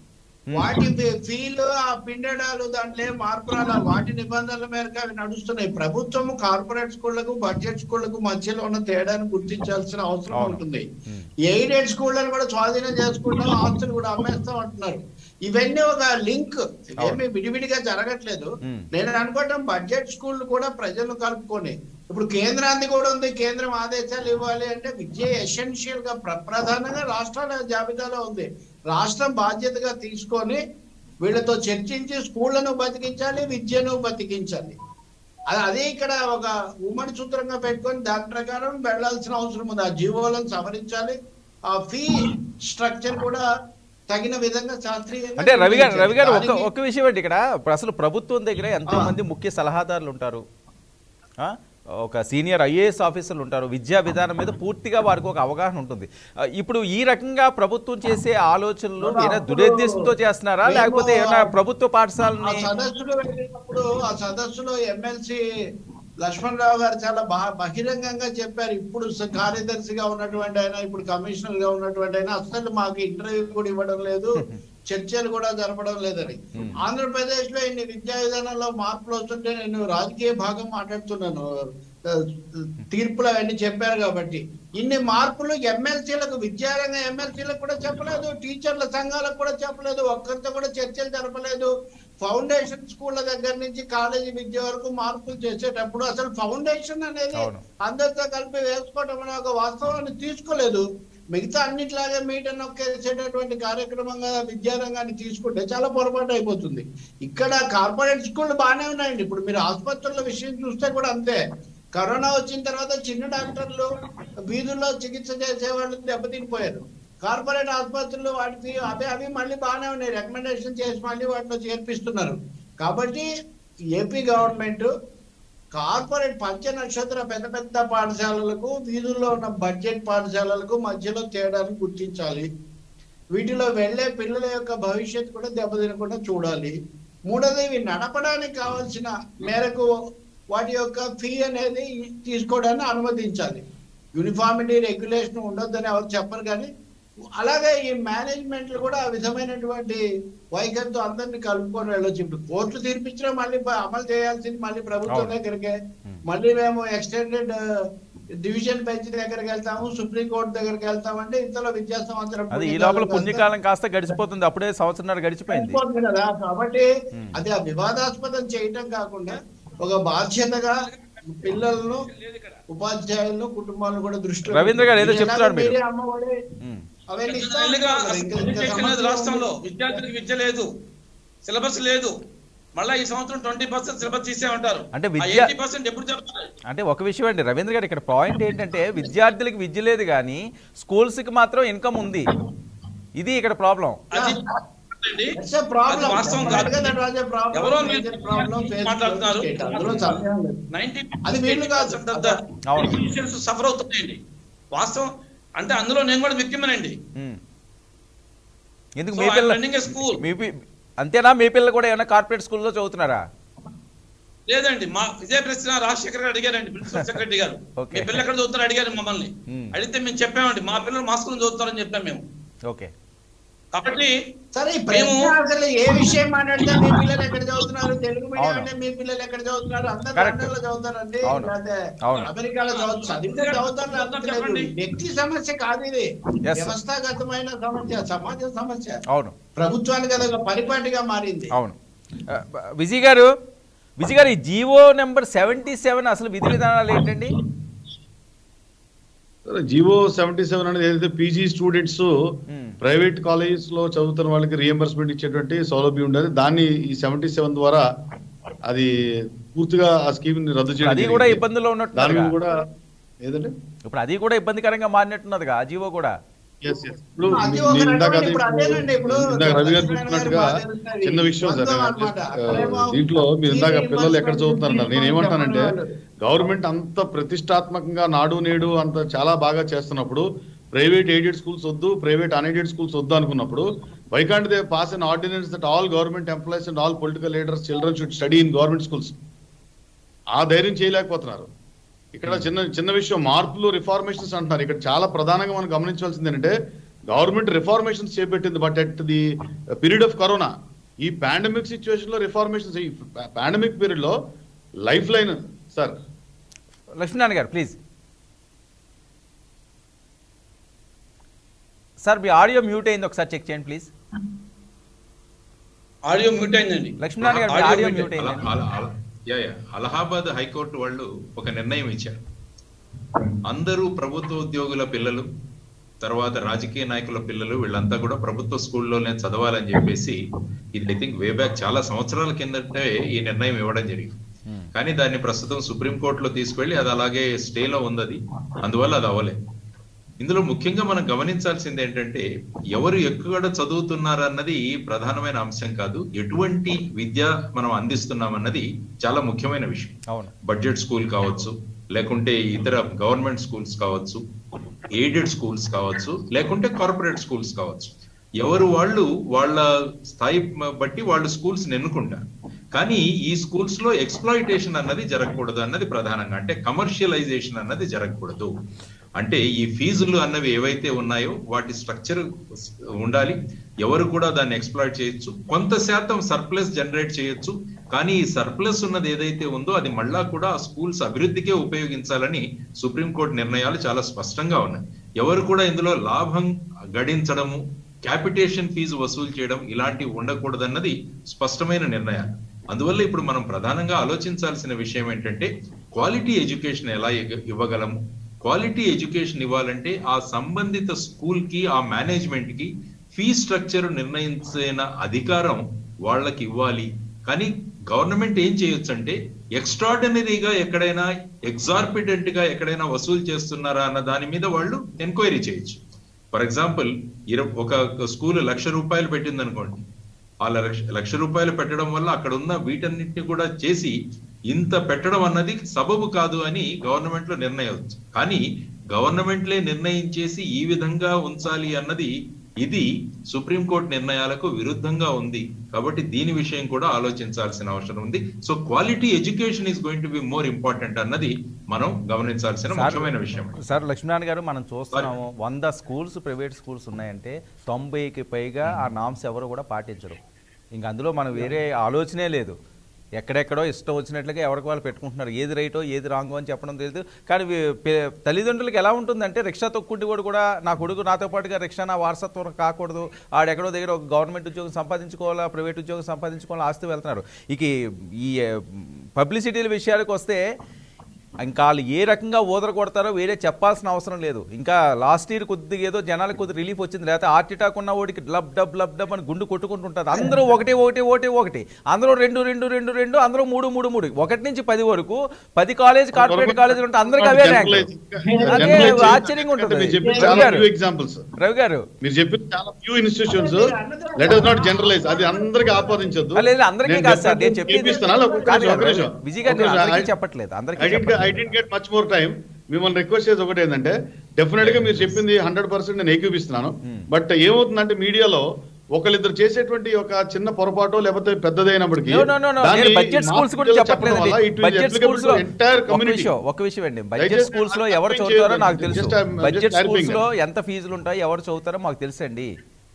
వాటి ఫీ- ఫీలు ఆ పిండడాలు దాంట్లో ఏం మార్పు రాలా వాటి నిబంధనల మేరకు అవి నడుస్తున్నాయి ప్రభుత్వం కార్పొరేట్ స్కూళ్లకు బడ్జెట్ స్కూళ్లకు మధ్యలో ఉన్న తేడాను గుర్తించాల్సిన అవసరం అవును. ఉంటుంది ఉమ్. ఎయిడెడ్ స్కూళ్ళని కూడా స్వాధీనం చేసుకుంటాం ఆస్తులు కూడా అమ్మేస్తాం అంటున్నారు ఇవన్నీ ఒక లింక్ ఇవేమి విడివిడిగా జరగట్లేదు ఉమ్. నేను అనుకోవటం బడ్జెట్ స్కూల్ కూడా ప్రజలను కలుపుకొని ఇప్పుడు కేంద్రాన్ని కూడా ఉంది కేంద్రం ఆదేశాలు ఇవ్వాలి అంటే విద్య ఎసెన్షియల్ గా ప్ర- ప్రధానంగా రాష్ట్రాల జాబితాలో ఉంది రాష్ట్రం బాధ్యతగా తీసుకొని వీళ్ళతో చర్చించి స్కూళ్లను బతికించాలి విద్యను బతికించాలి అది అదే ఇక్కడ ఒక ఉమ్మడి సూత్రంగా పెట్టుకొని దాని ప్రకారం వెళ్లాల్సిన అవసరం ఉంది ఆ జీవోలను సవరించాలి ఆ ఫీ స్ట్రక్చర్ కూడా తగిన విధంగా శాస్త్రీయంగా అంటే రవి గారు రవి గారు ఒక దానికి- ఒక విషయం అండి ఇక్కడ ఇప్పుడు అసలు ప్రభుత్వం దగ్గర ఎంతో ఆ. మంది ముఖ్య సలహాదారులు ఉంటారు ఆ? ఒక సీనియర్ ఐఏఎస్ ఆఫీసర్లు ఉంటారు విద్యా విధానం మీద పూర్తిగా వారికి ఒక అవగాహన ఉంటుంది ఆ, ఇప్పుడు ఈ రకంగా ప్రభుత్వం చేసే ఆలోచనలు ఏదైనా దురుద్దేశంతో చేస్తున్నారా మేము- లేకపోతే ఏమైనా ప్రభుత్వ ఆ పాఠశాలని సదస్సులో వెళ్ళినప్పుడు ఆ సదస్సులో ఎమ్మెల్సీ లక్ష్మణ్ రావు గారు చాలా బా- బహిరంగంగా చెప్పారు ఇప్పుడు స- కార్యదర్శిగా ఉన్నటువంటి ఆయన ఇప్పుడు కమిషనర్ గా ఉన్నటువంటి ఆయన అసలు మాకు ఇంటర్వ్యూ కూడా ఇవ్వడం లేదు చర్చలు కూడా జరపడం లేదని Hmm. ఆంధ్రప్రదేశ్ లో ఇన్ని విద్యా విధానంలో మార్పులు వస్తుంటే నేను రాజకీయ భాగం మాట్లాడుతున్నాను ఆ, తీర్పులు అవన్నీ చెప్పారు కాబట్టి ఇన్ని మార్పులు ఎమ్మెల్సీలకు విద్యారంగ ఎమ్మెల్సీలకు కూడా చెప్పలేదు టీచర్ల సంఘాలకు కూడా చెప్పలేదు ఒక్కరితో కూడా చర్చలు జరపలేదు ఫౌండేషన్ స్కూళ్ళ దగ్గర నుంచి కాలేజీ విద్య వరకు మార్పులు చేసేటప్పుడు అసలు ఫౌండేషన్ అనేది అవును. అందరితో కలిపి వేసుకోవడం అనే ఒక వాస్తవాన్ని తీసుకోలేదు మిగతా అన్నిట్లాగే మీట నొక్కేసేటటువంటి కార్యక్రమంగా విద్యారంగాన్ని తీసుకుంటే చాలా పొరపాటు అయిపోతుంది ఇక్కడ కార్పొరేట్ స్కూళ్ళు బాగానే ఉన్నాయండి ఇప్పుడు మీరు ఆసుపత్రుల విషయం చూస్తే కూడా అంతే కరోనా వచ్చిన తర్వాత చిన్న డాక్టర్లు వీధుల్లో చికిత్స చేసే వాళ్ళు దెబ్బతినిపోయారు కార్పొరేట్ ఆసుపత్రులు వాటికి అవి అవి మళ్ళీ బాగానే ఉన్నాయి రికమెండేషన్ చేసి మళ్ళీ వాటిలో చేర్పిస్తున్నారు కాబట్టి ఏపీ గవర్నమెంట్ కార్పొరేట్ పంచ నక్షత్ర పెద్ద పెద్ద పాఠశాలలకు వీధుల్లో ఉన్న బడ్జెట్ పాఠశాలలకు మధ్యలో తేడాను గుర్తించాలి వీటిలో వెళ్ళే పిల్లల యొక్క భవిష్యత్తు కూడా దెబ్బతినకుండా చూడాలి మూడోది ఇవి నడపడానికి కావాల్సిన మేరకు వాటి యొక్క ఫీ అనేది తీసుకోవడాన్ని అనుమతించాలి యూనిఫామిటీ రెగ్యులేషన్ ఉండొద్దని ఎవరు చెప్పరు కానీ అలాగే ఈ మేనేజ్మెంట్ కూడా ఆ విధమైనటువంటి వైఖరితో అందరినీ కలుపుకొని వెళ్ళొచ్చు ఇప్పుడు కోర్టు తీర్పిచ్చినా మళ్ళీ ప- అమలు చేయాల్సింది మళ్ళీ ప్రభుత్వం అవును. దగ్గరికే మళ్ళీ మేము ఎక్స్టెండెడ్ డివిజన్ బెంచ్ దగ్గరికి వెళ్తాము సుప్రీం కోర్టు దగ్గరికి వెళ్తామంటే ఇంతలో విద్యా సంవత్సరం అది ఈ పుణ్యకాలం లోపల కాస్త పుణ్యకాలం కాస్త గడిచిపోతుంది అప్పుడే సంవత్సరం గడిచిపోయింది అయిపోతుంది కదా కాబట్టి Hmm. అది ఆ వివాదాస్పదం చేయటం కాకుండా ఒక బాధ్యతగా పిల్లలను ఉపాధ్యాయులను కుటుంబాలను కూడా దృష్టిలో రవీంద్ర గారు ఏదో మీరు ఎలాగో చెప్తున్నారు మీరు. మీరే అమ్మఒడి ఉమ్. అవన్నీ ఇస్తా నెలలుగా ఉన్నారు కదా. ఇంకా- ఇంకా ఎడ్యుకేషన్ లేదు సమస్య రాష్ట్రంలో ఉంది. విద్యార్థులకు విద్య లేదు సిలబస్ లేదు మళ్ళీ ఈ సంవత్సరం ట్వంటీ పర్సెంట్ సిలబస్ తీసేమంటారు అంటే విద్య- ఎయిటీ పర్సెంట్ ఎప్పుడు చెప్తారు అంటే ఒక విషయం అండి రవీంద్ర గారు ఇక్కడ పాయింట్ ఏంటంటే విద్యార్థులకు విద్య లేదు కానీ స్కూల్స్కి మాత్రం ఇన్కమ్ ఉంది ఇది ఇక్కడ ప్రాబ్లం అది అండి. It's a problem. అది వాస్తవం కాదు. Definitely that was a problem. ఎవరో Major problem faced మాట్లాడుతున్నారు. state. అందులో సందేహం లేదు. నైన్టీ అది వీళ్ళు కాదు. అవును. సఫర్ అవుతున్నాయండి వాస్తవం అంటే అందులో నేను కూడా వ్యక్తిమేనండి ఉమ్. ఎందుకు So, మీ I'm పిల్ల running a school. మీ పి- అంతేనా మీ పిల్లలు కూడా ఏమైనా కార్పొరేట్ స్కూల్లో చదువుతున్నారా లేదండి మా విజయ ప్రశ్న రాజశేఖర్ గారు అడిగారండి ప్రిన్సిపల్ సెక్రటరీ గారు Okay. మీ పిల్లలు ఎక్కడ చదువుతారు అడిగారు మమ్మల్ని Hmm. అడిగితే మేము చెప్పామండి మా పిల్లలు మా స్కూల్ చదువుతారని చెప్పాం మేము ఓకే కాబట్టి సరే ఈ ప్రశ్న మేము- అసలు ఏ విషయం మాట్లాడితే మీ పిల్లలు ఎక్కడ చదువుతున్నారు తెలుగు మీడియం అవును. అంటే మీ పిల్లలు ఎక్కడ చదువుతున్నారు అందరు Correct. లండన్లో చదువుతారండి అవును. లేకపోతే అవును. అమెరికాలో చదువు చదివితే చదువుతారు లేకపోతే లేదు. చెప్పండి. వ్యక్తి సమస్య కాదు ఇది Yes, sir. వ్యవస్థాగతమైన సమస్య సమాజ సమస్య అవును ప్రభుత్వానికి అది ఒక పరిపాటిగా మారింది అవును ఆ, విజయ్ గారు విజయ్ గారు ఈ జీవో నెంబర్ సెవెంటీ సెవెన్ అసలు విధి విధానాలు ఏంటండి జివో సెవెంటీ సెవెన్ అనేది ఏదైతే PG students Hmm. Private colleges లో చదువుతున్న వాళ్ళకి రియంబర్స్మెంట్ ఇచ్చేటువంటి సౌలభ్యం ఉండేది దాన్ని ఈ సెవెంటీ సెవెన్ ద్వారా అది పూర్తిగా ఆ స్కీమ్ ని రద్దు చేయడం అది కూడా జరిగింది. ఇబ్బందుల్లో దాని మీద ఉన్నట్టున్నదిగా కూడా ఏదంటే ఇప్పుడు అది కూడా ఇబ్బందికరంగా మారినట్టున్నదిగా ఆ జీవో కూడా Yes, yes. ఇప్పుడు అది మీ- ఒక మీ ఇందాక రకమైన అది ఇప్పుడు అదేనండి ఇప్పుడు ఇందాక రవి గారు లక్ష్మణ్ చెప్పినట్టుగా గారు బాగా తెలుస్తుంది. చిన్న విషయం సార్ బంధం నేను అన్నమాట. just, ఆ, అక్కడేమో దీంట్లో మీరు ఇందాక ఫీజు పిల్లలు ఎక్కడ రీయింబర్స్మెంట్ చదువుతున్నారు నేను ఏమంటానంటే చెప్పమన్నారు. గవర్నమెంట్ అంత ప్రతిష్టాత్మకంగా నాడు నేడు అంత చాలా బాగా చేస్తున్నప్పుడు ప్రైవేట్ ఎయిడెడ్ స్కూల్స్ వద్దు ప్రైవేట్ అన్ఎయిడెడ్ స్కూల్స్ వద్దు అనుకున్నప్పుడు why can't they pass an ordinance that all government employees and all political leaders children should study in government schools ఆ ధైర్యం చేయలేకపోతున్నారు ఇక్కడ చిన్న చిన్న విషయం మార్పులు రిఫార్మేషన్స్ అంటున్నారు ఇక్కడ చాలా ప్రధానంగా మనం గమనించాల్సింది ఏంటంటే గవర్నమెంట్ రిఫార్మేషన్స్ చేపట్టింది but at the period of corona ఈ పాండమిక్ సిచ్యువేషన్ లో రిఫార్మేషన్స్ ఈ పాండమిక్ పీరియడ్ లో లైఫ్ లైన్ సార్ లక్ష్మీనారాయణ గారు ప్లీజ్ సార్ మీ ఆడియో మ్యూట్ అయింది ఒకసారి చెక్ చేయండి ప్లీజ్ ఆడియో మ్యూట్ అయిందండి లక్ష్మీనారాయణ గారు మీ ఆడియో ఆడియో మ్యూట్ మ్యూట్ అల- అయింది అల- అల- యా, యా. అలహాబాద్ హైకోర్టు వాళ్ళు ఒక నిర్ణయం ఇచ్చారు అందరూ ప్రభుత్వ ఉద్యోగుల పిల్లలు తర్వాత రాజకీయ నాయకుల పిల్లలు వీళ్ళంతా కూడా ప్రభుత్వ స్కూల్లోనే చదవాలని చెప్పేసి ఇది ఐ థింక్ వే బ్యాక్ చాలా సంవత్సరాల కిందటే ఈ నిర్ణయం ఇవ్వడం జరిగింది Hmm. కానీ దాన్ని ప్రస్తుతం సుప్రీంకోర్టులో తీసుకెళ్లి అది అలాగే స్టేలో ఉంది అది అందువల్ల అది అవ్వలేదు ఇందులో ముఖ్యంగా మనం గమనించాల్సింది ఏంటంటే ఎవరు ఎక్కడ చదువుతున్నారు అన్నది ప్రధానమైన అంశం కాదు ఎటువంటి విద్య మనం అందిస్తున్నామన్నది చాలా ముఖ్యమైన విషయం అవును బడ్జెట్ స్కూల్ కావచ్చు లేకుంటే ఇతర గవర్నమెంట్ స్కూల్స్ కావచ్చు ఎయిడెడ్ స్కూల్స్ కావచ్చు లేకుంటే కార్పొరేట్ స్కూల్స్ కావచ్చు ఎవరు వాళ్ళు వాళ్ళ స్థాయి మ- బట్టి వాళ్ళు స్కూల్స్ ఎన్నుకుంటారు కానీ ఈ స్కూల్స్ లో ఎక్స్ప్లాయిటేషన్ అన్నది జరగకూడదు అన్నది ప్రధానంగా అంటే కమర్షియలైజేషన్ అన్నది జరగకూడదు అంటే ఈ ఫీజులు అన్నవి ఏవైతే ఉన్నాయో వాటి స్ట్రక్చర్ ఉండాలి ఎవరు కూడా దాన్ని ఎక్స్ప్లాయిట్ చేయొచ్చు కొంత శాతం సర్ప్లస్ జనరేట్ చేయొచ్చు కానీ ఈ సర్ప్లస్ ఉన్నది ఏదైతే ఉందో అది మళ్ళా కూడా ఆ స్కూల్స్ అభివృద్ధికే ఉపయోగించాలని సుప్రీంకోర్టు నిర్ణయాలు చాలా స్పష్టంగా ఉన్నాయి ఎవరు కూడా ఇందులో లాభం గడించడము క్యాపిటేషన్ ఫీజు వసూలు చేయడం ఇలాంటివి ఉండకూడదన్నది స్పష్టమైన నిర్ణయాలు అందువల్ల ఇప్పుడు మనం ప్రధానంగా ఆలోచించాల్సిన విషయం ఏంటంటే క్వాలిటీ ఎడ్యుకేషన్ ఎలా ఇగ- ఇవ్వగలము క్వాలిటీ ఎడ్యుకేషన్ ఇవ్వాలంటే ఆ సంబంధిత స్కూల్ కి ఆ మేనేజ్మెంట్ కి ఫీ స్ట్రక్చర్ నిర్ణయించిన అధికారం వాళ్ళకి ఇవ్వాలి కానీ గవర్నమెంట్ ఏం చేయొచ్చు అంటే ఎక్స్ట్రాడినరీగా ఎక్కడైనా ఎగ్జార్బిటెంట్ గా ఎక్కడైనా వసూలు చేస్తున్నారా అన్న దాని మీద వాళ్ళు ఎంక్వైరీ చేయొచ్చు ఫర్ ఎగ్జాంపుల్ ఇర ఒక స్కూల్ లక్ష రూపాయలు పెట్టింది అనుకోండి ఆ లక్ష లక్ష రూపాయలు పెట్టడం వల్ల అక్కడ ఉన్న వీటన్నిటిని కూడా చేసి ఇంత పెట్టడం అన్నది సబబు కాదు అని గవర్నమెంట్ లో నిర్ణయించు కానీ గవర్నమెంట్లే నిర్ణయించేసి ఈ విధంగా ఉంచాలి అన్నది ఇది సుప్రీంకోర్టు నిర్ణయాలకు విరుద్ధంగా ఉంది కాబట్టి దీని విషయం కూడా ఆలోచించాల్సిన అవసరం ఉంది so quality education is going to be more important అన్నది మనం గమనించాల్సిన సార్- ముఖ్యమైన విషయం సార్ లక్ష్మీనారాయణ గారు మనం చూస్తున్నాము వంద స్కూల్స్ ప్రైవేట్ స్కూల్స్ ఉన్నాయంటే తొంభైకి పైగా ఆ నామ్స్ ఎవరు కూడా పాటించరు ఇంక అందులో మనం వేరే ఆలోచనే లేదు ఎక్కడెక్కడో ఇష్టం వచ్చినట్లుగా ఎవరికి వాళ్ళు పెట్టుకుంటున్నారు ఏది రైటో ఏది రాంగో అని చెప్పడం తెలియదు కానీ వీ- పే- తల్లిదండ్రులకు ఎలా ఉంటుందంటే రిక్షా తొక్కుంటి వాడు కూడా నా కొడుకు నాతో పాటుగా రిక్షా నా వారసత్వం కాకూడదు ఆడెక్కడో దగ్గర ఒక గవర్నమెంట్ ఉద్యోగం సంపాదించుకోవాలా ప్రైవేట్ ఉద్యోగం సంపాదించుకోవాలా ఆస్తి వెళ్తున్నారు ఇక ఈ పబ్లిసిటీల విషయాలకు వస్తే ఇంకా వాళ్ళు ఏ రకంగా ఊదర కొడతారో వేరే చెప్పాల్సిన అవసరం లేదు ఇంకా లాస్ట్ ఇయర్ కొద్దిగా ఏదో జనాలకు కొద్దిగా రిలీఫ్ వచ్చింది లేకపోతే హార్ట్ అటాక్ ఉన్న వాడికి లబ్ డబ్ లబ్ డబ్ అని గుండు కొట్టుకుంటుంటారు అందరూ ఒకటి ఒకటి ఒకటి ఒకటి అందరూ రెండు రెండు రెండు రెండు అందరూ మూడు మూడు మూడు ఒకటి నుంచి పది వరకు పది కాలేజ్ కార్పొరేట్ కాలేజీలు ఉంటే అందరికి అవే ర్యాంక్ అదే ఆశ్చర్యంగా ఉంటుంది మీరు చెప్పిన రవి చాలా గారు, few examples. రవి గారు మీరు చెప్పిన చాలా few institutions let us not generalize అది అందరికి ఆపాదించద్దు ఆ, లేదు అందరికీ కాదు సార్ నేను చెప్పేది కాదు కాదు, విజయ్ గారు నేను అందరికీ చెప్పట్లేదు అందరికీ ఐ చెప్పట్లేదు didn't get much more time మిమ్మల్ని రిక్వెస్ట్ చేసి ఒకటి ఏంటంటే డెఫినెట్ గా మీరు చెప్పింది హండ్రెడ్ పర్సెంట్ నేను ఏకీపిస్తున్నాను బట్ ఏమవుతుందంటే మీడియాలో ఒకళ్ళిద్దరు చేసేటువంటి ఒక చిన్న పొరపాటు లేకపోతే పెద్దదైనప్పటికీ No, no, no, no. నేను బడ్జెట్ స్కూల్స్ గురించి చెప్పట్లేదండి బడ్జెట్ స్కూల్స్ లో ఎంటైర్ ఒక కమ్యూనిటీ విషయం ఒక విషయం అండి బడ్జెట్ దయచేసి స్కూల్స్ లో అర్థం ఎవరు చేయొద్దు. చదువుతారో నాకు తెలుసు Just I'm- I'm budget just schools clarifying. లో ఎంత ఫీజులు ఉంటాయి ఎవరు చదువుతారో మాకు తెలుసండి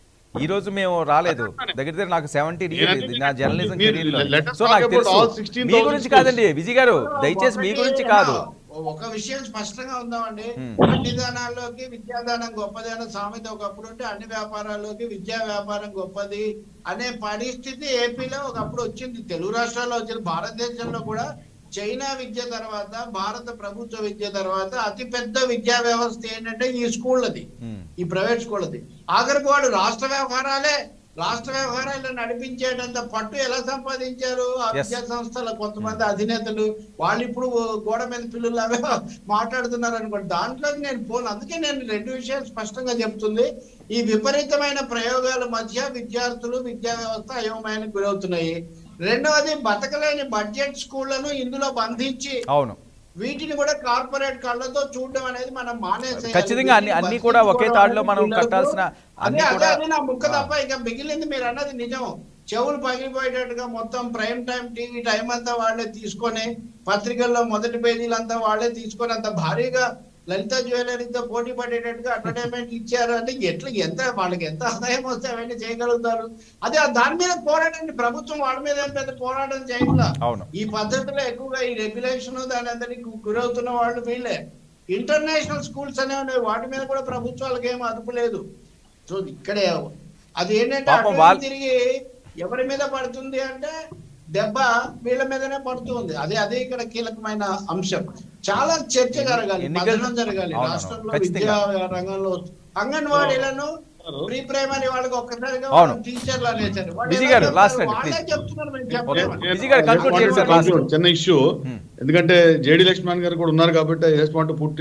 ఈ రోజు మేము రాలేదు దగ్గర దగ్గర నాకు సెవెంటీన్ ఇయర్ నేను- నా జర్నలిజం మీరు- కెరీర్ లో let us సో talk నాకు about తెలుసు all 16,000 మీ గురించి కాదండి విజయ్ గారు దయచేసి మీ ఒకటి గురించి కాదు ఒక విషయం స్పష్టంగా ఉందామండి Hmm. అన్ని దానాల్లోకి విద్యాదానం గొప్పది అనే సామెత ఒకప్పుడు ఉంటే అన్ని వ్యాపారాల్లోకి విద్యా వ్యాపారం గొప్పది అనే పరిస్థితి ఏపీలో ఒకప్పుడు వచ్చింది తెలుగు రాష్ట్రాల్లో వచ్చింది భారతదేశంలో కూడా చైనా విద్య తర్వాత భారత ప్రభుత్వ విద్య తర్వాత అతి పెద్ద విద్యా వ్యవస్థ ఏంటంటే ఈ స్కూళ్ళది Hmm. ఈ ప్రైవేట్ స్కూళ్ళది ఆఖరికి వాడు రాష్ట్ర వ్యవహారాలే రాష్ట్ర వ్యవహారాలు నడిపించేటంత పట్టు ఎలా సంపాదించారు ఆ Yes. విద్యా సంస్థల కొంతమంది అధినేతలు వాళ్ళు ఇప్పుడు గోడ మీద పిల్లలు అవే మాట్లాడుతున్నారు అనుకోండి దాంట్లోకి నేను పోను అందుకే నేను రెండు విషయాలు స్పష్టంగా చెప్తుంది ఈ విపరీతమైన ప్రయోగాల మధ్య విద్యార్థులు విద్యా వ్యవస్థ అయోమయానికి గురవుతున్నాయి రెండవది బతకలేని బడ్జెట్ స్కూళ్లను ఇందులో బంధించి అవును వీటిని కూడా కార్పొరేట్ కళ్ళతో చూడడం అనేది మనం మానేసేయాలి. ఖచ్చితంగా అన్ని- అన్ని కూడా ఒకే తాడులో మనం కట్టాల్సిన అన్ని అదే కూడా- అదే అదే నా ముక్క ఆ. తప్ప ఇక మిగిలింది మీరు అన్నది నిజం చెవులు పగిలిపోయేటట్టుగా మొత్తం ప్రైమ్ టైం టీవీ టైం అంతా వాళ్ళే తీసుకొని పత్రికల్లో మొదటి పేజీలంతా వాళ్ళే తీసుకొని అంత భారీగా లలిత జ్యువెలరీతో పోటీ పడేటట్టుగా అడ్వర్టైజ్మెంట్ ఇచ్చారు అంటే ఎట్లా ఎంత వాళ్ళకి ఎంత ఆదాయం వస్తే అవన్నీ చేయగలుగుతారు అదే ఆ దాని మీద పోరాటండి ప్రభుత్వం వాళ్ళ మీద ఏం పెద్ద పోరాటం చేయకుండా అవును ఈ పద్ధతిలో ఎక్కువగా ఈ రెగ్యులేషన్ దాని అందరికి గురవుతున్న వాళ్ళు వీళ్ళే ఇంటర్నేషనల్ స్కూల్స్ అనేవి ఉన్నాయి వాటి మీద కూడా ప్రభుత్వాలకు ఏం అదుపు లేదు సో ఇక్కడే అది ఏంటంటే పాపం అటు వాళ్ళ- ఇటు తిరిగి ఎవరి మీద పడుతుంది అంటే దెబ్బ వీళ్ళ మీదనే పడుతుంది అదే అదే ఇక్కడ కీలకమైన అంశం చాలా చర్చ జరగాలి ఎన్నికలు- మదనం జరగాలి అవునవును. రాష్ట్రంలో ఖచ్చితంగా. విద్యా రంగంలో అంగన్వాడీలను ప్రీ ప్రైమరీ వాళ్ళకి ఒక్కసారిగా అవును. టీచర్లు అనేసారు వాళ్ళు విజయ్ ఎలా గారు, చెప్తారు? last అండి, వాళ్ళే please. చెప్తున్నారు మేము ఓకే. చెప్పలేమని. విజయ్ గారు conclude చేయండి సార్ last. చిన్న ఇష్యూ Hmm. ఎందుకంటే జేడి లక్ష్మణ్ గారు కూడా ఉన్నారు కాబట్టి I just want put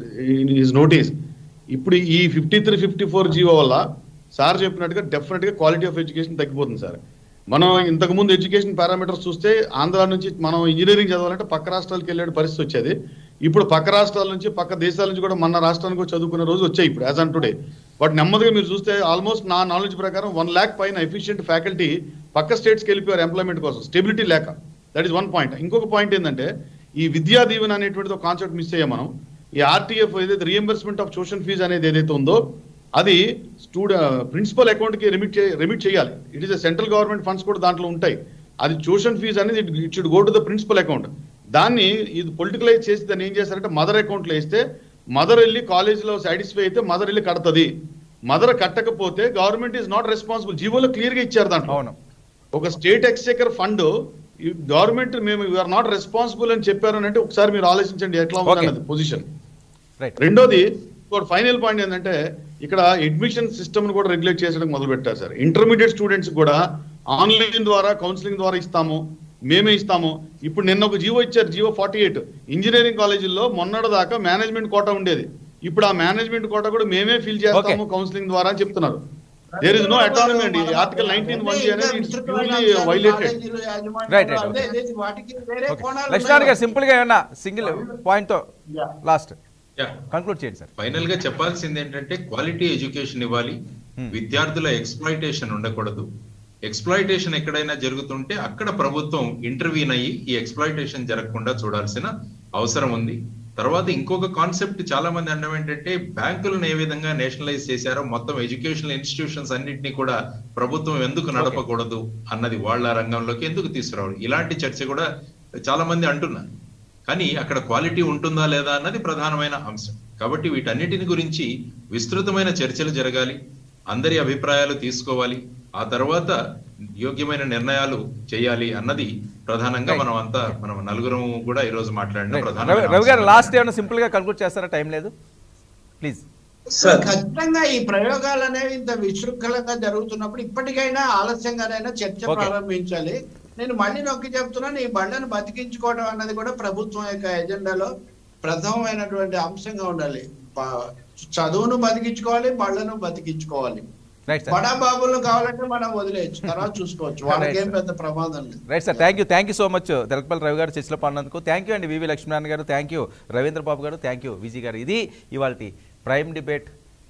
his notice ఇప్పుడు ఈ fifty three fifty four GO వల్ల సార్ చెప్పినట్టుగా డెఫినెట్ గా క్వాలిటీ ఆఫ్ ఎడ్యుకేషన్ తగ్గిపోతుంది సార్ మనం ఇంతకు ముందు ఎడ్యుకేషన్ పారామీటర్స్ చూస్తే ఆంధ్ర నుంచి మనం ఇంజనీరింగ్ చదవాలంటే పక్క రాష్ట్రాలకు వెళ్ళే పరిస్థితి వచ్చేది ఇప్పుడు పక్క రాష్ట్రాల నుంచి పక్క దేశాల నుంచి కూడా మన రాష్ట్రానికి వచ్చి చదువుకునే రోజు వచ్చాయి ఇప్పుడు యాజ్ ఆన్ టుడే బట్ నెమ్మదిగా మీరు చూస్తే ఆల్మోస్ట్ నా నాలెడ్జ్ ప్రకారం వన్ ల్యాక్ పైన ఎఫిషియెంట్ ఫ్యాకల్టీ పక్క స్టేట్స్కి వెళ్ళిపోయారు ఎంప్లాయ్మెంట్ కోసం స్టెబిలిటీ లేక దట్ ఈస్ వన్ పాయింట్ ఇంకొక పాయింట్ ఏంటంటే ఈ విద్యా దీవెన అనేటువంటిది ఒక కాన్సెప్ట్ మిస్ అయ్యాం మనం ఈ ఆర్టీఎఫ్ ఏదైతే రియంబర్స్మెంట్ ఆఫ్ ట్యూషన్ ఫీజ్ అనేది ఏదైతే ఉందో అది స్టూడె ప్రిన్సిపల్ అకౌంట్ కి రెమిట్ రెమిట్ చేయాలి it is central government funds కూడా దాంట్లో ఉంటాయి అది ట్యూషన్ ఫీజ్ అనేది it should go to the principal account దాన్ని ఇది పొలిటికలైజ్ చేసి దాన్ని ఏం చేస్తారంటే మదర్ అకౌంట్లో వేస్తే మదర్ వెళ్ళి కాలేజీలో సాటిస్ఫై అయితే మదర్ వెళ్ళి కడతది మదర్ కట్టకపోతే గవర్నమెంట్ ఈజ్ నాట్ రెస్పాన్సిబుల్ జీవోలో క్లియర్ గా ఇచ్చారు దాంట్లో అవును ఒక స్టేట్ ఎక్స్చెకర్ ఫండ్ గవర్నమెంట్ మేము ఆర్ నాట్ రెస్పాన్సిబుల్ అని చెప్పారు అని అంటే ఒకసారి మీరు ఆలోచించండి ఎట్లా Okay. ఉంది పొజిషన్ రైట్ రెండోది ఫైనల్ పాయింట్ ఏంటంటే ఇక్కడ అడ్మిషన్ సిస్టమ్ కూడా రెగ్యులేట్ చేసడానికి మొదలు పెట్టారు సార్ ఇంటర్మీడియట్ స్టూడెంట్స్ కూడా ఆన్లైన్ ద్వారా కౌన్సిలింగ్ ద్వారా ఇస్తాము మేమే ఇస్తాము ఇప్పుడు నిన్న ఒక జీవో ఇచ్చారు జీవో ఫార్టీ ఎయిట్ ఇంజనీరింగ్ కాలేజీల్లో మొన్నటి దాకా మేనేజ్మెంట్ కోటా ఉండేది ఇప్పుడు ఆ మేనేజ్మెంట్ కోటా కూడా మేమే ఫిల్ చేస్తాము కౌన్సిలింగ్ ద్వారా అని చెప్తున్నారు దేర్ ఇస్ నో అటానమీ అండి ఆర్టికల్ నైన్టీన్ వన్ అనేది ప్యూర్లీ వైలేటెడ్ Right, right, అదే, అదే, వాటికి వేరే ఓకే కోణాలు లక్ష్మణ్ గారు ఉన్నాయి. సింపుల్ గా ఏమన్నా సింగిల్ పాయింట్ తో Yeah. లాస్ట్ యా కంక్లూడ్ చేయండి సార్ ఫైనల్ గా చెప్పాల్సింది ఏంటంటే క్వాలిటీ ఎడ్యుకేషన్ ఇవ్వాలి Hmm. విద్యార్థుల ఎక్స్ప్లాయిటేషన్ ఉండకూడదు ఎక్స్ప్లాయిటేషన్ ఎక్కడైనా జరుగుతుంటే అక్కడ ప్రభుత్వం ఇంటర్వ్యూన్ అయ్యి ఈ ఎక్స్ప్లాయిటేషన్ జరగకుండా చూడాల్సిన అవసరం ఉంది తర్వాత ఇంకొక కాన్సెప్ట్ చాలా మంది అనడం ఏంటంటే బ్యాంకులను ఏ విధంగా నేషనలైజ్ చేశారో మొత్తం ఎడ్యుకేషనల్ ఇన్స్టిట్యూషన్స్ అన్నింటినీ కూడా ప్రభుత్వం ఎందుకు నడపకూడదు అన్నది వాళ్ళ రంగంలోకి ఎందుకు తీసుకురావాలి ఇలాంటి చర్చ కూడా చాలా మంది అంటున్నారు కానీ అక్కడ క్వాలిటీ ఉంటుందా లేదా అన్నది ప్రధానమైన అంశం కాబట్టి వీటన్నిటిని గురించి విస్తృతమైన చర్చలు జరగాలి అందరి అభిప్రాయాలు తీసుకోవాలి ఆ తర్వాత యోగ్యమైన నిర్ణయాలు చేయాలి అన్నది ప్రధానంగా మనం అంతా మనం నలుగురం కూడా ఈ రోజు మాట్లాడిన రవి ప్రధానమైన రవి గారు అంశం. లాస్ట్ ఏమైనా సింపుల్ గా కంక్లూడ్ చేస్తారా టైం లేదు ప్లీజ్ సార్ ఖచ్చితంగా ఈ ప్రయోగాలు అనేవి ఇంత విశృంఖలంగా జరుగుతున్నప్పుడు ఇప్పటికైనా ఆలస్యంగానైనా చర్చ Okay. ప్రారంభించాలి నేను మళ్ళీ నొక్కి చెప్తున్నాను ఈ బండను బతికించుకోవడం అన్నది కూడా ప్రభుత్వం యొక్క ఎజెండాలో ప్రథమమైనటువంటి అంశంగా ఉండాలి ప- చదువును బతికించుకోవాలి బళ్ళను బతికించుకోవాలి రైట్ సార్ బడా బాబులను కావాలంటే మనం వదిలేయచ్చు తర్వాత చూసుకోవచ్చు వాళ్ళకి ఏం Right, పెద్ద ప్రమాదం లేదు right sir thank you thank you so much Telakapalli Ravi garu చర్చలో పాడినందుకు థ్యాంక్ యూ అండి వివి లక్ష్మీనారాయణ గారు థ్యాంక్ యూ రవీంద్ర బాబు గారు థ్యాంక్ యూ విజయ్ గారు ఇది ఇవాళ ప్రైమ్ డిబేట్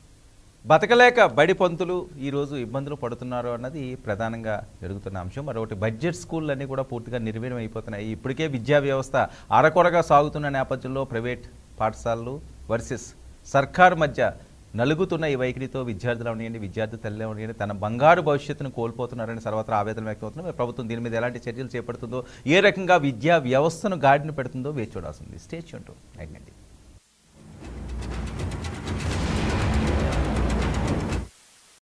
బతకలేక బడి పంతులు ఈరోజు ఇబ్బందులు పడుతున్నారు అన్నది ప్రధానంగా జరుగుతున్న అంశం మరొకటి బడ్జెట్ స్కూళ్ళు అన్నీ కూడా పూర్తిగా నిర్వీర్యం అయిపోతున్నాయి ఇప్పటికే విద్యా వ్యవస్థ అరకొరగా సాగుతున్న నేపథ్యంలో ప్రైవేట్ పాఠశాలలు వర్సెస్ సర్కార్ మధ్య నలుగుతున్న ఈ వైఖరితో విద్యార్థులు అవనియండి విద్యార్థి తల్లి అవనియండి తన బంగారు భవిష్యత్తును కోల్పోతున్నారని సర్వత్రా ఆవేదన వ్యక్తమవుతుంది మరి ప్రభుత్వం దీని మీద ఎలాంటి చర్యలు చేపడుతుందో ఏ రకంగా విద్యా వ్యవస్థను గాడిన పెడుతుందో వేచి చూడాల్సింది స్టేట్ యూన్ టు